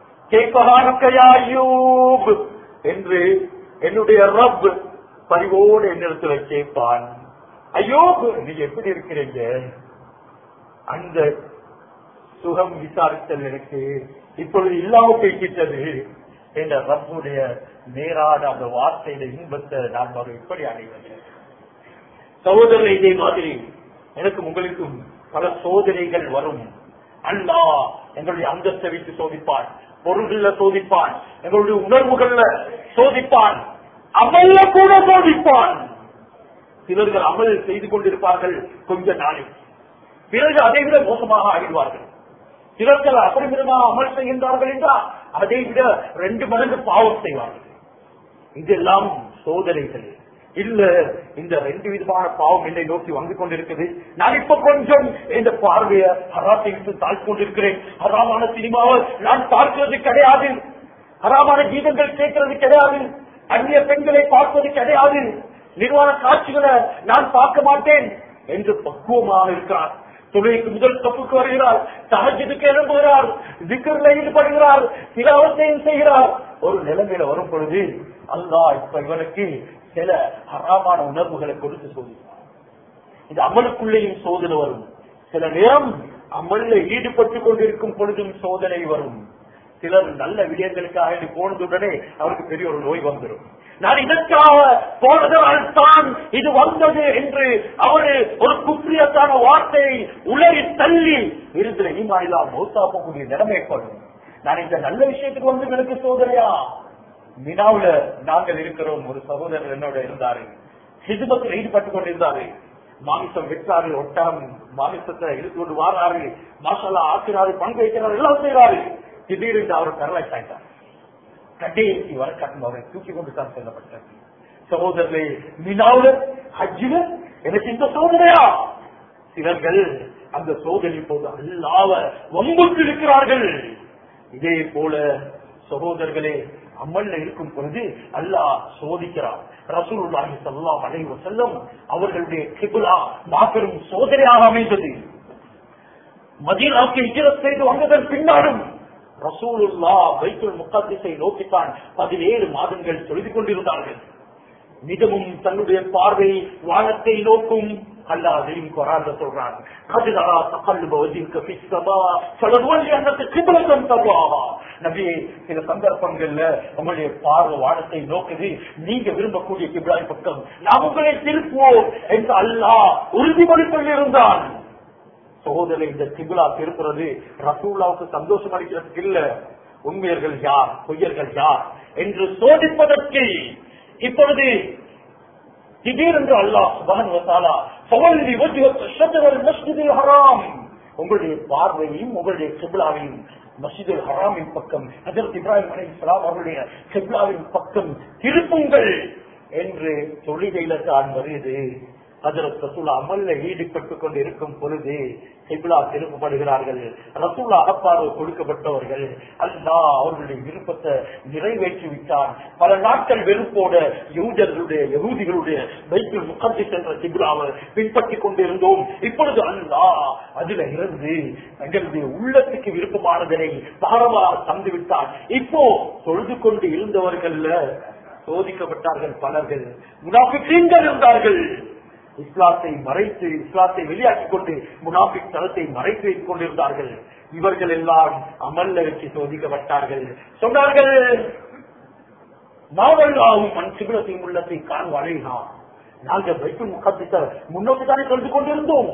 கேட்பதானூப் என்று என்னுடைய ரப் பரிவோடு என்னிடத்துல கேட்பான் ஐயோப் நீங்க எப்படி இருக்கிறீங்க அந்த சுகம் விசாரித்தல் எனக்கு இப்பொழுது இல்லாம பேசிட்டது என்ற ரப்புடைய நேரான அந்த வார்த்தையில இன்பத்தை நான் அவர் எப்படி அடைவது சகோதரர் இதே மாதிரி எனக்கும் உங்களுக்கும் பல சோதனைகள் வரும் அல்லா எங்களுடைய அந்தஸ்தை வைத்து சோதிப்பான் பொருள்ல சோதிப்பான் எங்களுடைய உணர்வுகள்ல சோதிப்பான் அமல்ல கூட சோதிப்பான் சிலர்கள் அமல் செய்து கொண்டிருப்பார்கள் கொஞ்ச நாளில் பிறகு அதை விட மோசமாக ஆகிடுவார்கள் சிலர்கள் அபரிமிதமாக அமல் செய்கின்றார்கள் என்றால் அதை விட ரெண்டு மடங்கு பாவம் செய்வார்கள் இதெல்லாம் சோதனைகள் இல்ல இந்த ரெண்டு விதமான பாவம் என்னை நோக்கி வந்து கொண்டிருக்குது நான் இப்ப கொஞ்சம் இந்த பார்வைய ஹராத்தை விட்டு தாழ்த்தி கொண்டிருக்கிறேன் ஹராமான சினிமாவை நான் பார்க்கிறது கிடையாது ஹராமான கீதங்கள் கேட்கறது கிடையாது அந்நிய பெண்களை பார்ப்பது கிடையாது நிர்வாண காட்சிகளை நான் பார்க்க மாட்டேன் என்று பக்குவமாக இருக்கிறார் தொழிலுக்கு முதல் தப்புக்கு வருகிறார் சகஜத்துக்கு எழும்புகிறார் திக்கர்ல ஈடுபடுகிறார் சிலாவத்தையும் செய்கிறார் ஒரு நிலைமையில வரும் பொழுது அல்லா இப்ப இவனுக்கு சில ஹராமான உணர்வுகளை கொடுத்து சோதிப்பார் இது அமலுக்குள்ளேயும் சோதனை வரும் சில நேரம் அமல்ல ஈடுபட்டு கொண்டிருக்கும் பொழுதும் சோதனை வரும் சிலர் நல்ல விடயங்களுக்காக போனதுடனே அவருக்கு பெரிய ஒரு நோய் வந்துடும் நான் இதற்காக போனதால் தான் இது வந்தது என்று அவரு ஒரு குப்ரியத்தான வார்த்தையை உலகி தள்ளி இருந்த ஈமாயிலா மௌத்தா போகக்கூடிய நிலைமை ஏற்படும் நான் இந்த நல்ல விஷயத்துக்கு வந்து எனக்கு சோதனையா மினாவுல நாங்கள் இருக்கிறோம் ஒரு சகோதரர் என்னோட இருந்தாரு சிதுபத்தில் ஈடுபட்டு கொண்டிருந்தாரு மாமிசம் வெட்டாரு ஒட்டாம் மாமிசத்தை இழுத்து கொண்டு வாராரு மாசாலா ஆக்கிறாரு பங்கு வைக்கிறாரு எல்லாம் செய்யறாரு திடீரென்று அவர் கரலைஸ் ஆயிட்டார் கடைசி வர காட்டும் அவரை தூக்கி கொண்டு தான் செல்லப்பட்டார் சகோதரர்களே மினாவுல ஹஜ்ஜில எனக்கு இந்த சோதனையா சிலர்கள் அந்த சோதனை போது அல்லாவ வம்புக்கு இருக்கிறார்கள் இதே போல சகோதரர்களே அமல்ல இருக்கும் பொழுது அல்லாஹ் சோதிக்கிறார் ரசூலுல்லாஹி ஸல்லல்லாஹு அலைஹி வஸல்லம் அவர்களுடைய கிப்லா மாபெரும் சோதனையாக அமைந்தது மதீனாவுக்கு ஹிஜ்ரத் செய்து வந்ததன் பின்னாலும் ரசூலுல்லா பைத்துல் முகத்திசை நோக்கித்தான் பதினேழு மாதங்கள் தொழுது கொண்டிருந்தார்கள் மிகவும் தன்னுடைய பார்வை வானத்தை நோக்கும் அல்லாஹ் அதையும் குரான்ல சொல்றான் கதிரா தகல்லுப வஜிக்க பிஸ்ஸமா ஃபலனுவல்லி அன்னக்கு கிப்லத்தன் தர்வாஹா நபியே சில சந்தர்ப்பங்கள்ல உங்களுடைய பார்வை வானத்தை நோக்குது நீங்க விரும்பக்கூடிய கிப்லாய் பக்கம் நாம் உங்களை திருப்புவோம் என்று அல்லாஹ் உறுதிமொழி கொண்டிருந்தான் சகோதரர் இந்த கிபிலா திருப்புறது ரசூல்லாவுக்கு சந்தோஷம் அளிக்கிறதுக்கு இல்ல உண்மையர்கள் யார் பொய்யர்கள் யார் என்று சோதிப்பதற்கு இப்பொழுது திடீரென்று அல்லாஹ் சுபான் வசாலா சவல்லி வஜ்ஹத் மஸ்ஜிதில் ஹராம் உங்களுடைய பார்வையும் உங்களுடைய கிபிலாவையும் மஸ்ஜிதுல் ஹராமின் பக்கம் ஹஜரத் இப்ராஹிம் அலி இஸ்லாம் அவருடைய கிபிலாவின் பக்கம் திருப்புங்கள் என்று தொழுகையில தான் வருது ஹஜரத் ரசூலா அமல்ல ஈடுபட்டுக் கொண்டு இருக்கும் பொழுது கிப்லா திரும்பப்படுகிறார்கள் ரசூலா அகப்பார்வை கொடுக்கப்பட்டவர்கள் அல்லா அவர்களுடைய விருப்பத்தை நிறைவேற்றி விட்டார் பல நாட்கள் வெறுப்போட யூதர்களுடைய யகூதிகளுடைய பைபிள் முகத்திஸ் என்ற கிப்லாவை பின்பற்றி கொண்டிருந்தோம் இப்பொழுது அல்லா அதுல இருந்து எங்களுடைய உள்ளத்துக்கு விருப்பமானதனை பாரமாக தந்து விட்டார் இப்போ தொழுது கொண்டு இருந்தவர்கள்ல சோதிக்கப்பட்டார்கள் பலர்கள் முனாஃபிக்கீன்கள் இருந்தார்கள் இஸ்லாத்தை மறைத்து இஸ்லாத்தை வெளியாக்கிக் கொண்டு முனாஃபிக் தளத்தை மறைத்து வைத்துக் கொண்டிருந்தார்கள் இவர்கள் எல்லாம் அமல்ல வச்சு சோதிக்கப்பட்டார்கள் சொன்னார்கள் மாவல்லாவும் மண் சிபிலத்தையும் உள்ளத்தை காண்வாழைனா நாங்கள் பைபிள் முகத்திட்ட முன்னோக்கி தானே கலந்து கொண்டிருந்தோம்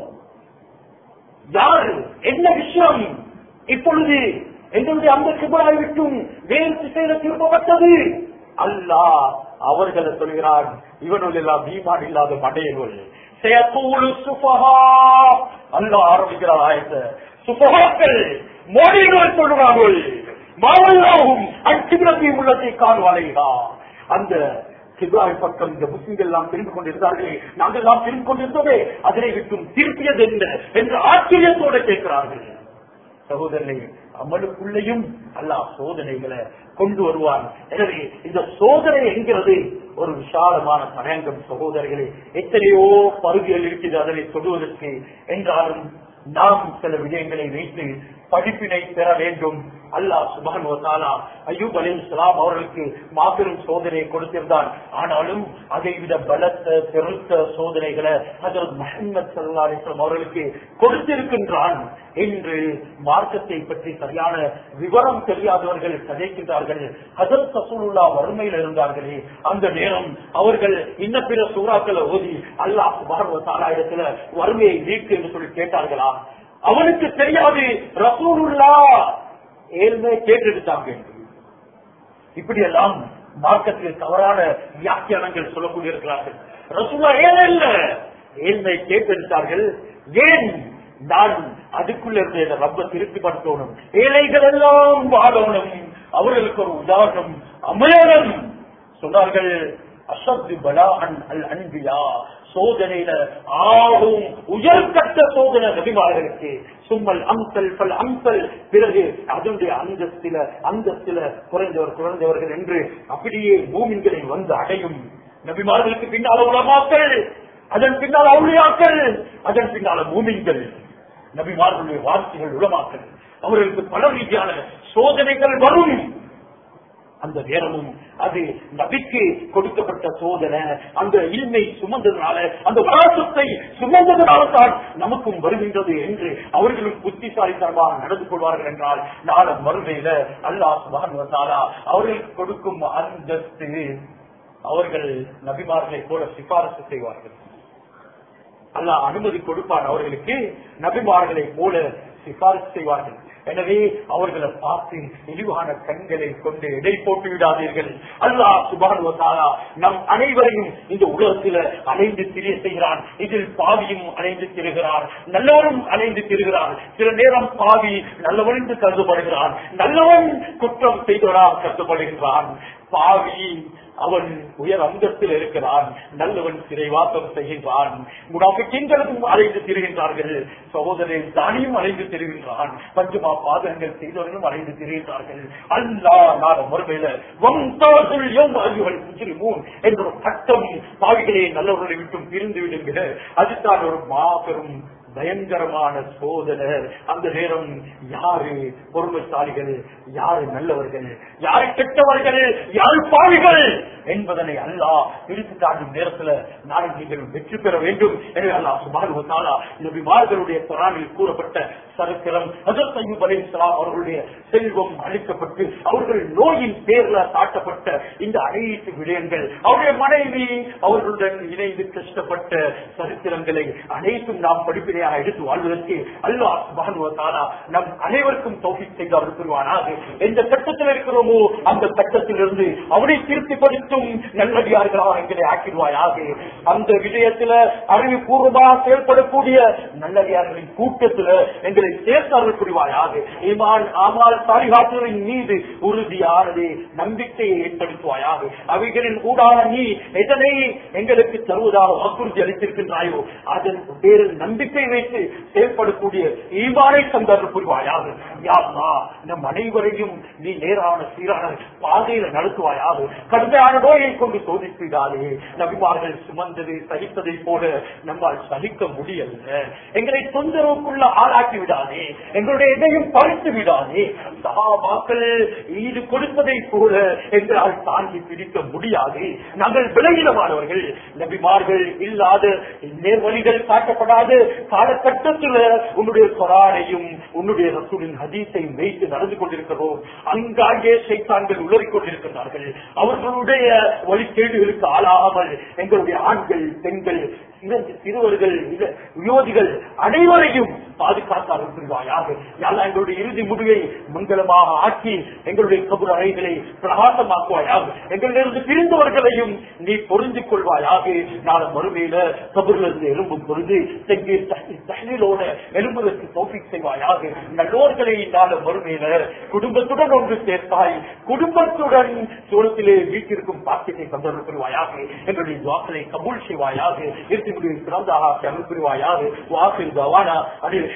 யார் என்ன விஷயம் இப்பொழுது எங்களுடைய அந்த கிபலாய் விட்டும் வேறு திசையில திரும்பப்பட்டது அல்லாஹ் அவர்களை சொல்கிறான் இவனுள் எல்லாம் பீமான் இல்லாத மடையர்கள் செயற்கூழு சுபகா அல்லாஹ் ஆரம்பிக்கிறார் ஆயத்தை சுபகாக்கள் மோடிகள் சொல்கிறார்கள் மாவல்லாவும் அச்சிபிரத்தையும் உள்ளத்தை காண்வாளையா அந்த சிவாய் பக்கம் இந்த முஸ்லிம்கள் எல்லாம் திரும்பி கொண்டிருந்தார்கள் நாங்கள் எல்லாம் திரும்பி கொண்டிருந்தோமே அதனை விட்டும் திருப்பியது என்ன என்று ஆச்சரியத்தோட கேட்கிறார்கள் சகோதரனை அமலுக்குள்ளேயும் அல்லாஹ் சோதனைகளை கொண்டு வருவான் எனவே இந்த சோதனை என்கிறது ஒரு விசாலமான தடயங்கம் சகோதரர்களே எத்தனையோ பகுதிகள் இருக்குது அதனை சொல்லுவதற்கு என்றாலும் நாம் சில விடயங்களை வைத்து படிப்பினை பெற வேண்டும் அல்லாஹ் சுபான் ஐயூப் அலி இஸ்லாம் அவர்களுக்கு மாபெரும் சோதனையை கொடுத்திருந்தான் ஆனாலும் அதை விட பலத்த பெருத்த சோதனைகளை ஹசரத் முகமது சல்லா அலிஸ்லாம் அவர்களுக்கு கொடுத்திருக்கின்றான் என்று மார்க்கத்தை பற்றி சரியான விவரம் தெரியாதவர்கள் கதைக்கின்றார்கள் ஹசரத் சசூலுல்லா வறுமையில் இருந்தார்களே அந்த நேரம் அவர்கள் இன்ன பிற சூறாக்களை ஓதி அல்லாஹ் சுபான் இடத்துல வறுமையை நீக்கு என்று சொல்லி கேட்டார்களா அவனுக்கு தெரியாது ரசூலுல்லா ஏழ்மை கேட்டெடுத்தாங்க இப்படி எல்லாம் மார்க்கத்தில் தவறான வியாக்கியானங்கள் சொல்லக்கூடிய இருக்கிறார்கள் ரசூலா ஏழை இல்ல ஏழ்மை கேட்டெடுத்தார்கள் ஏன் நான் அதுக்குள்ள இருந்த இந்த ரப்ப திருப்தி படுத்தணும் ஏழைகள் எல்லாம் வாழணும் அவர்களுக்கு ஒரு உதாரணம் அமையணும் சொன்னார்கள் அசத்து பலான் அல் அன்பியா சோதனையில ஆகும் உயர்கட்ட சோதனை நபிமார்களுக்கு சும்மல் அம்சல் பல் அம்சல் பிறகு அதனுடைய அந்தஸ்தில அந்தஸ்தில குறைந்தவர் குறைந்தவர்கள் என்று அப்படியே பூமின்களை வந்து அடையும் நபிமார்களுக்கு பின்னால உலமாக்கள் அதன் பின்னால் அவுளியாக்கள் அதன் பின்னால பூமிங்கள் நபிமார்களுடைய வார்த்தைகள் உலமாக்கள் அவர்களுக்கு பல ரீதியான சோதனைகள் வரும் அந்த நேரமும் அது நபிக்கு கொடுக்கப்பட்ட சோதனை அந்த இல்மை சுமந்ததுனால அந்த வராசத்தை சுமந்ததுனால தான் நமக்கும் வருகின்றது என்று அவர்களும் புத்திசாலித்தனமாக நடந்து கொள்வார்கள் என்றால் நாள மறுமையில அல்லாஹ் சுபானுவத்தாலா அவர்களுக்கு கொடுக்கும் அந்தஸ்து அவர்கள் நபிமார்களை போல சிபாரசு செய்வார்கள் அல்லாஹ் அனுமதி கொடுப்பான் அவர்களுக்கு நபிமார்களை போல சிபாரிசு செய்வார்கள் எனவே அவர்களை பார்த்து இழிவான கண்களை கொண்டு எடை போட்டு விடாதீர்கள் அல்லாஹ் சுபானுவதாலா நம் அனைவரையும் இந்த உலகத்தில் அலைந்து திரிய செய்கிறான் இதில் பாவியும் அலைந்து திரிகிறார் நல்லவரும் அலைந்து திரிகிறார் சில நேரம் பாவி நல்லவன் என்று கருதப்படுகிறான் நல்லவன் குற்றம் செய்தவராக கருதப்படுகிறான் பாவி அவன் உயர் அந்தத்தில் இருக்கிறான் நல்லவன் சிறைவாசம் செய்கின்றான் முனாபிக்கின்களும் அலைந்து திரிகின்றார்கள் சகோதரன் தானியும் அலைந்து திரிகின்றான் பஞ்சமா பாதகங்கள் செய்தவர்களும் அலைந்து திரிகின்றார்கள் அல்லா நாட முறைமையில என்ற ஒரு சட்டம் பாவிகளை நல்லவர்களை விட்டும் பிரிந்து விடுங்க அதுதான் ஒரு மாபெரும் பயங்கரமான சோதனை அந்த நேரம் யாரு பொறுமைசாலிகள் யாரு நல்லவர்கள் யாரு கெட்டவர்கள் யாரு பாவிகள் என்பதனை அல்லாஹ் பிரித்து காட்டும் நேரத்துல நாளை நீங்கள் வெற்றி பெற வேண்டும் எனவே அல்லாஹ் சுபானு தாலா நபிமார்களுடைய குரானில் கூறப்பட்ட சரித்திரம் ஹஜரத் அய்யூப் அலைஹிஸ்ஸலாம் அவர்களுடைய செல்வம் அளிக்கப்பட்டு அவர்கள் நோயின் பேர்ல காட்டப்பட்ட இந்த அனைத்து விடயங்கள் அவருடைய மனைவி அவர்களுடன் இணைந்து கஷ்டப்பட்ட சரித்திரங்களை அனைத்தும் நாம் படிப்பினையாக எடுத்து வாழ்வதற்கு அல்லாஹ் சுபானு தாலா நம் அனைவருக்கும் தௌஃபீக் செய்து அவர் பெறுவானாக எந்த கட்டத்தில் இருக்கிறோமோ அந்த கட்டத்திலிருந்து அவனை திருப்திப்படுத்தும் நல்லடியார்களாக எங்களை ஆக்கிடுவாயாக அந்த விடயத்துல அறிவுபூர்வமாக செயல்படக்கூடிய நல்லடியார்களின் கூட்டத்துல எங்களை சேர்த்தார்கள் புரிவாயாக ஈமான் ஆமால் சாலிகாத்துகளின் மீது உறுதியானது நம்பிக்கையை ஏற்படுத்துவாயாக அவைகளின் ஊடாக நீ எதனை எங்களுக்கு தருவதாக வாக்குறுதி அளித்திருக்கின்றாயோ அதன் பேரில் நம்பிக்கை வைத்து செயல்படக்கூடிய ஈமானை தந்தார்கள் புரிவாயாக யாருமா நம் அனைவரையும் நீ நேரான சீரான பாதையில நடத்துவாயாக கடுமையான நோயை கொண்டு சோதிக்கிறாரே நபிமார்கள் சுமந்தது சகித்ததை போல நம்மால் சகிக்க முடியல எங்களை தொந்தரவுக்குள்ள ஆளாக்கி விடாதே எங்களுடைய எதையும் பறித்து விடாதே சகாபாக்கள் ஈடு கொடுப்பதை போல எங்களால் தாங்கி பிடிக்க முடியாது நாங்கள் விலகினமானவர்கள் நபிமார்கள் இல்லாத நேர்வழிகள் காட்டப்படாத காலகட்டத்தில் உன்னுடைய கொரானையும் உன்னுடைய ரசூலின் ஹதீஸையும் வைத்து நடந்து கொண்டிருக்கிறோம் அங்காங்கே சைத்தான்கள் உளறிக் கொண்டிருக்கிறார்கள் அவர்களுடைய வழிகேடுகளுக்கு ஆளாகாமல் எங்களுடைய ஆண்கள் பெண்கள் சிறந்த சிறுவர்கள் இள- யுவதிகள் அனைவரையும் பாதுகாத்தார்கள் புரிவாயாக யாரெல்லாம் எங்களுடைய இறுதி முடிவை மங்களமாக ஆக்கி எங்களுடைய கபுர் அறைகளை பிரகாசமாக்குவாயாக எங்களிலிருந்து பிரிந்தவர்களையும் நீ பொருந்திக் கொள்வாயாக நாளை மறுமையில கபூர்ல இருந்து எலும்பும் பொழுது தெங்கே தண்ணீரோட எலும்புதற்கு தோப்பிக் செய்வாயாக நல்லோர்களை நாளை மறுமையில குடும்பத்துடன் ஒன்று சேர்த்தாய் குடும்பத்துடன் சோழத்திலே வீட்டிற்கும் பாக்கியத்தை தந்தவர் புரிவாயாக எங்களுடைய துவாக்களை கபூல் செய்வாயாக இறுதி முடிவை பிறந்தாக அருள் புரிவாயாக வாக்கு கவானா அதில்